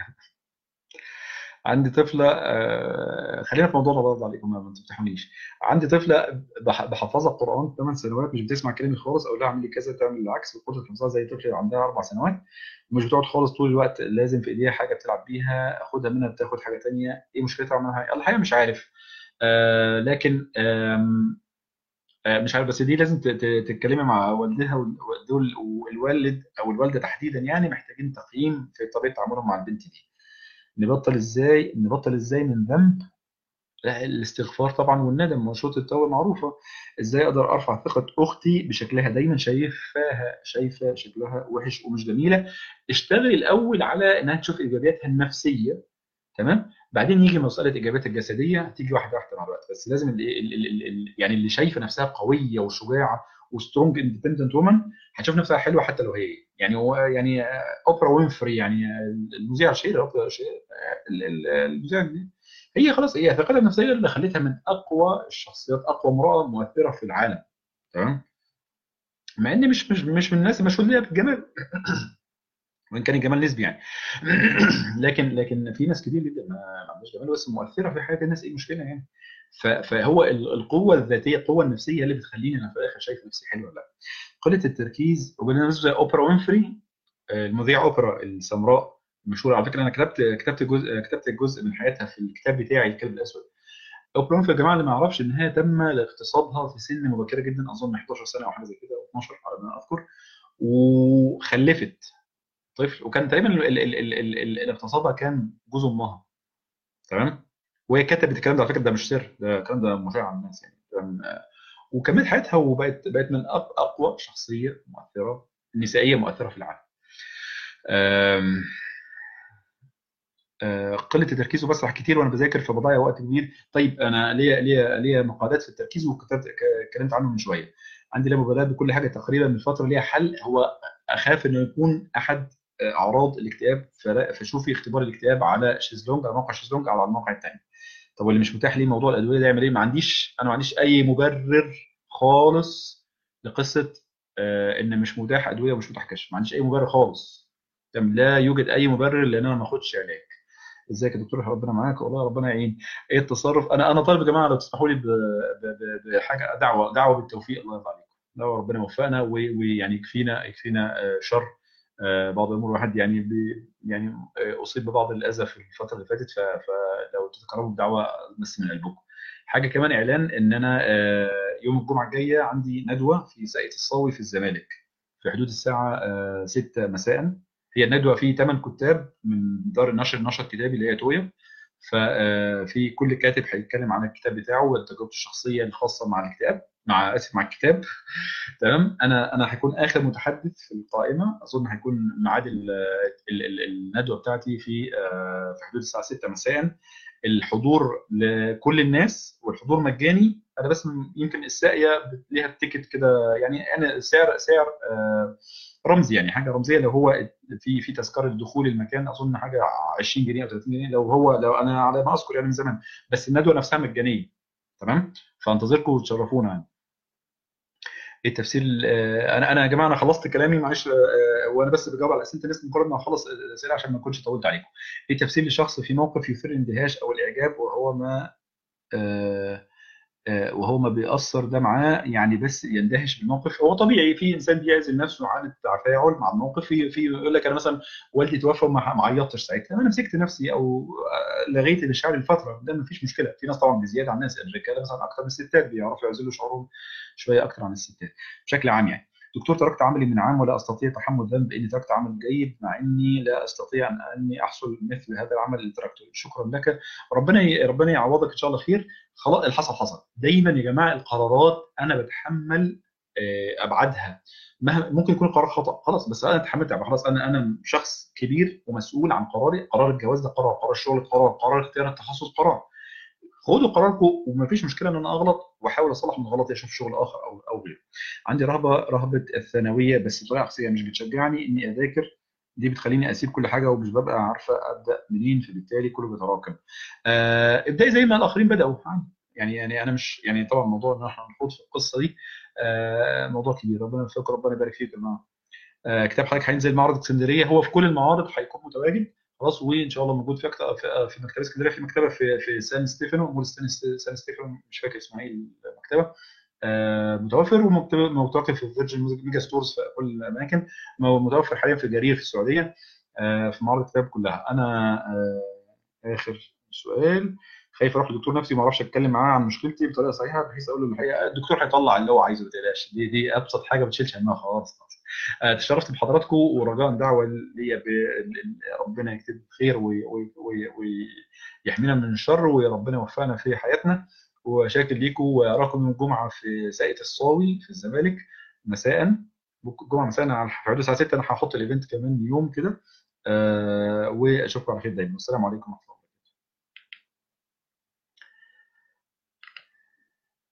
عندي طفله آه، خلينا في موضوعنا برضه عليكم ما تفتحونيش عندي طفله بح- بحفظها القران 8 سنوات مش بتسمع كلامي خالص اقول لها اعملي كذا تعمل العكس وقدره حفظها زي طفله عندها اربع سنوات ومش بتقعد خالص طول الوقت لازم في ايديها حاجه بتلعب بيها اخدها منها بتاخد حاجه تانية ايه مشكلتها اعملها الحقيقه مش عارف آه لكن آم، آه مش عارف بس دي لازم ت- ت- تتكلمي مع والدها وال- دول والوالد او الوالده تحديدا يعني محتاجين تقييم في طريقه تعاملهم مع البنت دي نبطل ازاي نبطل ازاي من ذنب لا، الاستغفار طبعا والندم مشروط التوبه معروفه ازاي اقدر ارفع ثقه اختي بشكلها دايما شايفاها شايفه شكلها وحش ومش جميله اشتغل الاول على انها تشوف ايجابياتها النفسيه تمام بعدين يجي مساله ايجابياتها الجسديه هتيجي واحده واحده مع الوقت بس لازم اللي ال- ال- ال- ال- يعني اللي شايفه نفسها قويه وشجاعه وسترونج اندبندنت وومن هتشوف نفسها حلوه حتى لو هي يعني هو يعني آه، اوبرا وينفري يعني آه، المذيعه الشهيره اوبرا الشهيرة، آه، ال- ال- المذيعه دي هي خلاص هي ثقتها النفسيه اللي خلتها من اقوى الشخصيات اقوى امراه مؤثره في العالم تمام مع ان مش مش مش من الناس المشهود بيها بالجمال وان كان الجمال نسبي يعني لكن لكن في ناس كتير جدا ما ما عندهاش جمال بس مؤثره في حياه الناس ايه المشكله يعني ف- فهو ال- القوه الذاتيه القوه النفسيه اللي بتخليني انا في الاخر شايف نفسي حلو ولا لا قله التركيز وبالنسبه زي اوبرا وينفري آه، المذيعه اوبرا السمراء المشهوره على فكره انا كتبت كتبت جزء كتبت جزء من حياتها في الكتاب بتاعي الكلب الاسود اوبرا وينفري يا جماعه اللي ما يعرفش ان هي تم اغتصابها في سن مبكره جدا اظن 11 سنه او حاجه زي كده او 12 على ما اذكر وخلفت طفل وكان تقريبا ال- ال- ال- ال- ال- اللي اغتصبها كان جوز امها تمام وهي كتبت الكلام ده على فكره ده مش سر ده الكلام ده مشاع على الناس يعني تمام؟ آه، وكملت حياتها وبقت بقت من أق- اقوى شخصيه مؤثره نسائيه مؤثره في العالم آم، آه، قله التركيز وبسرح كتير وانا بذاكر فبضيع وقت كبير طيب انا ليا ليا ليا مقالات في التركيز وكتبت ك- اتكلمت عنه من شويه عندي لا مبالاه بكل حاجه تقريبا من فتره ليها حل هو اخاف انه يكون احد آه، اعراض الاكتئاب فلا- فشوفي اختبار الاكتئاب على شيزلونج على موقع شيزلونج او على الموقع الثاني طب واللي مش متاح ليه موضوع الادويه ده يعمل ايه ما عنديش انا ما عنديش اي مبرر خالص لقصه آه، ان مش متاح ادويه ومش متاح كشف ما عنديش اي مبرر خالص تمام لا يوجد اي مبرر لان انا ما اخدش علاج ازيك يا دكتور ربنا معاك والله ربنا يعين ايه التصرف انا انا طالب يا جماعه لو تسمحوا لي ب- ب- ب- بحاجه دعوه دعوه بالتوفيق الله يرضى عليكم لو ربنا يوفقنا و- ويعني يكفينا يكفينا آه، شر آه، بعض الامور الواحد يعني بي يعني آه، اصيب ببعض الاذى في الفتره اللي فاتت ف- فلو تتكرموا بدعوه بس من قلبكم حاجه كمان اعلان ان انا آه، يوم الجمعه الجايه عندي ندوه في ساقية الصاوي في الزمالك في حدود الساعه آه، 6 مساء هي الندوه في ثمان كتاب من دار النشر النشر الكتابي اللي هي تويا ففي كل كاتب هيتكلم عن الكتاب بتاعه وتجربته الشخصيه الخاصه مع الكتاب مع اسف مع الكتاب تمام انا انا هكون اخر متحدث في القائمه اظن هيكون ميعاد ال- ال- ال- الندوه بتاعتي في آه، في حدود الساعه 6 مساء الحضور لكل الناس والحضور مجاني انا بس م- يمكن الساقيه ليها التيكت كده يعني انا سعر سعر آه، رمزي يعني حاجه رمزيه لو هو في في تذكره دخول المكان اظن حاجه 20 جنيه او 30 جنيه لو هو لو انا على ما اذكر يعني من زمان بس الندوه نفسها مجانيه تمام فانتظركم وتشرفونا يعني ايه التفسير آه، انا انا يا جماعه انا خلصت كلامي معلش آه، وانا بس بجاوب على اسئله الناس مجرد ما اخلص الاسئله عشان ما اكونش طولت عليكم ايه تفسير لشخص في موقف يثير الاندهاش او الاعجاب وهو ما آه، آه، وهو ما بيأثر ده معاه يعني بس يندهش بالموقف هو طبيعي في انسان بيعزل نفسه عن التفاعل مع الموقف في في يقول لك انا مثلا والدي توفى وما ما عيطتش ساعتها انا مسكت نفسي او آه، لغيت المشاعر لفتره ده ما فيش مشكله في ناس طبعا بزياده عن الناس الرجاله مثلا اكثر من الستات بيعرفوا يعزلوا شعورهم شويه اكثر عن الستات بشكل عام يعني دكتور تركت عملي من عام ولا استطيع تحمل ذنب اني تركت عمل جيد مع اني لا استطيع ان اني احصل مثل هذا العمل اللي تركته شكرا لك ربنا ي... ربنا يعوضك ان شاء الله خير خلاص اللي حصل حصل دايما يا جماعه القرارات انا بتحمل آه، ابعادها مهما ممكن يكون القرار خطا خلاص بس انا اتحملت خلاص انا انا شخص كبير ومسؤول عن قراري قرار الجواز ده قرار قرار الشغل قرار قرار اختيار التخصص قرار خدوا قراركم ومفيش مشكله ان انا اغلط واحاول اصلح من غلطي اشوف شغل اخر او او غيره. عندي رهبه رهبه الثانويه بس بطريقه عكسيه مش بتشجعني اني اذاكر دي بتخليني اسيب كل حاجه ومش ببقى عارفه ابدا منين فبالتالي كله بيتراكم. آه ابداي زي ما الاخرين بداوا يعني يعني انا مش يعني طبعا موضوع ان احنا نخوض في القصه دي آه موضوع كبير ربنا يوفقك ربنا يبارك فيك يا جماعه. آه كتاب حضرتك هينزل معرض اسكندريه هو في كل المعارض هيكون متواجد خلاص وان شاء الله موجود في في مكتبه اسكندريه في مكتبه في في سان ستيفانو مول سان ستيفانو مش فاكر اسمها ايه المكتبه آه متوفر ومتوفر في فيرجن ميجا ستورز في كل الاماكن متوفر حاليا في جرير في السعوديه آه في معارض الكتاب كلها انا آه اخر سؤال خايف اروح لدكتور نفسي ما اعرفش اتكلم معاه عن مشكلتي بطريقه صحيحه بحيث اقول له الحقيقه الدكتور هيطلع اللي هو عايزه ما تقلقش دي دي ابسط حاجه ما تشيلش همها خالص آه، تشرفت بحضراتكم ورجاء دعوه ليا ربنا يكتب خير ويحمينا من الشر وربنا يوفقنا في حياتنا وشاكر ليكم واراكم يوم الجمعه في ساقية الصاوي في الزمالك مساء الجمعه مساء على حدود الساعه 6 انا هحط الايفنت كمان يوم كده أه واشوفكم على خير دايما والسلام عليكم ورحمه الله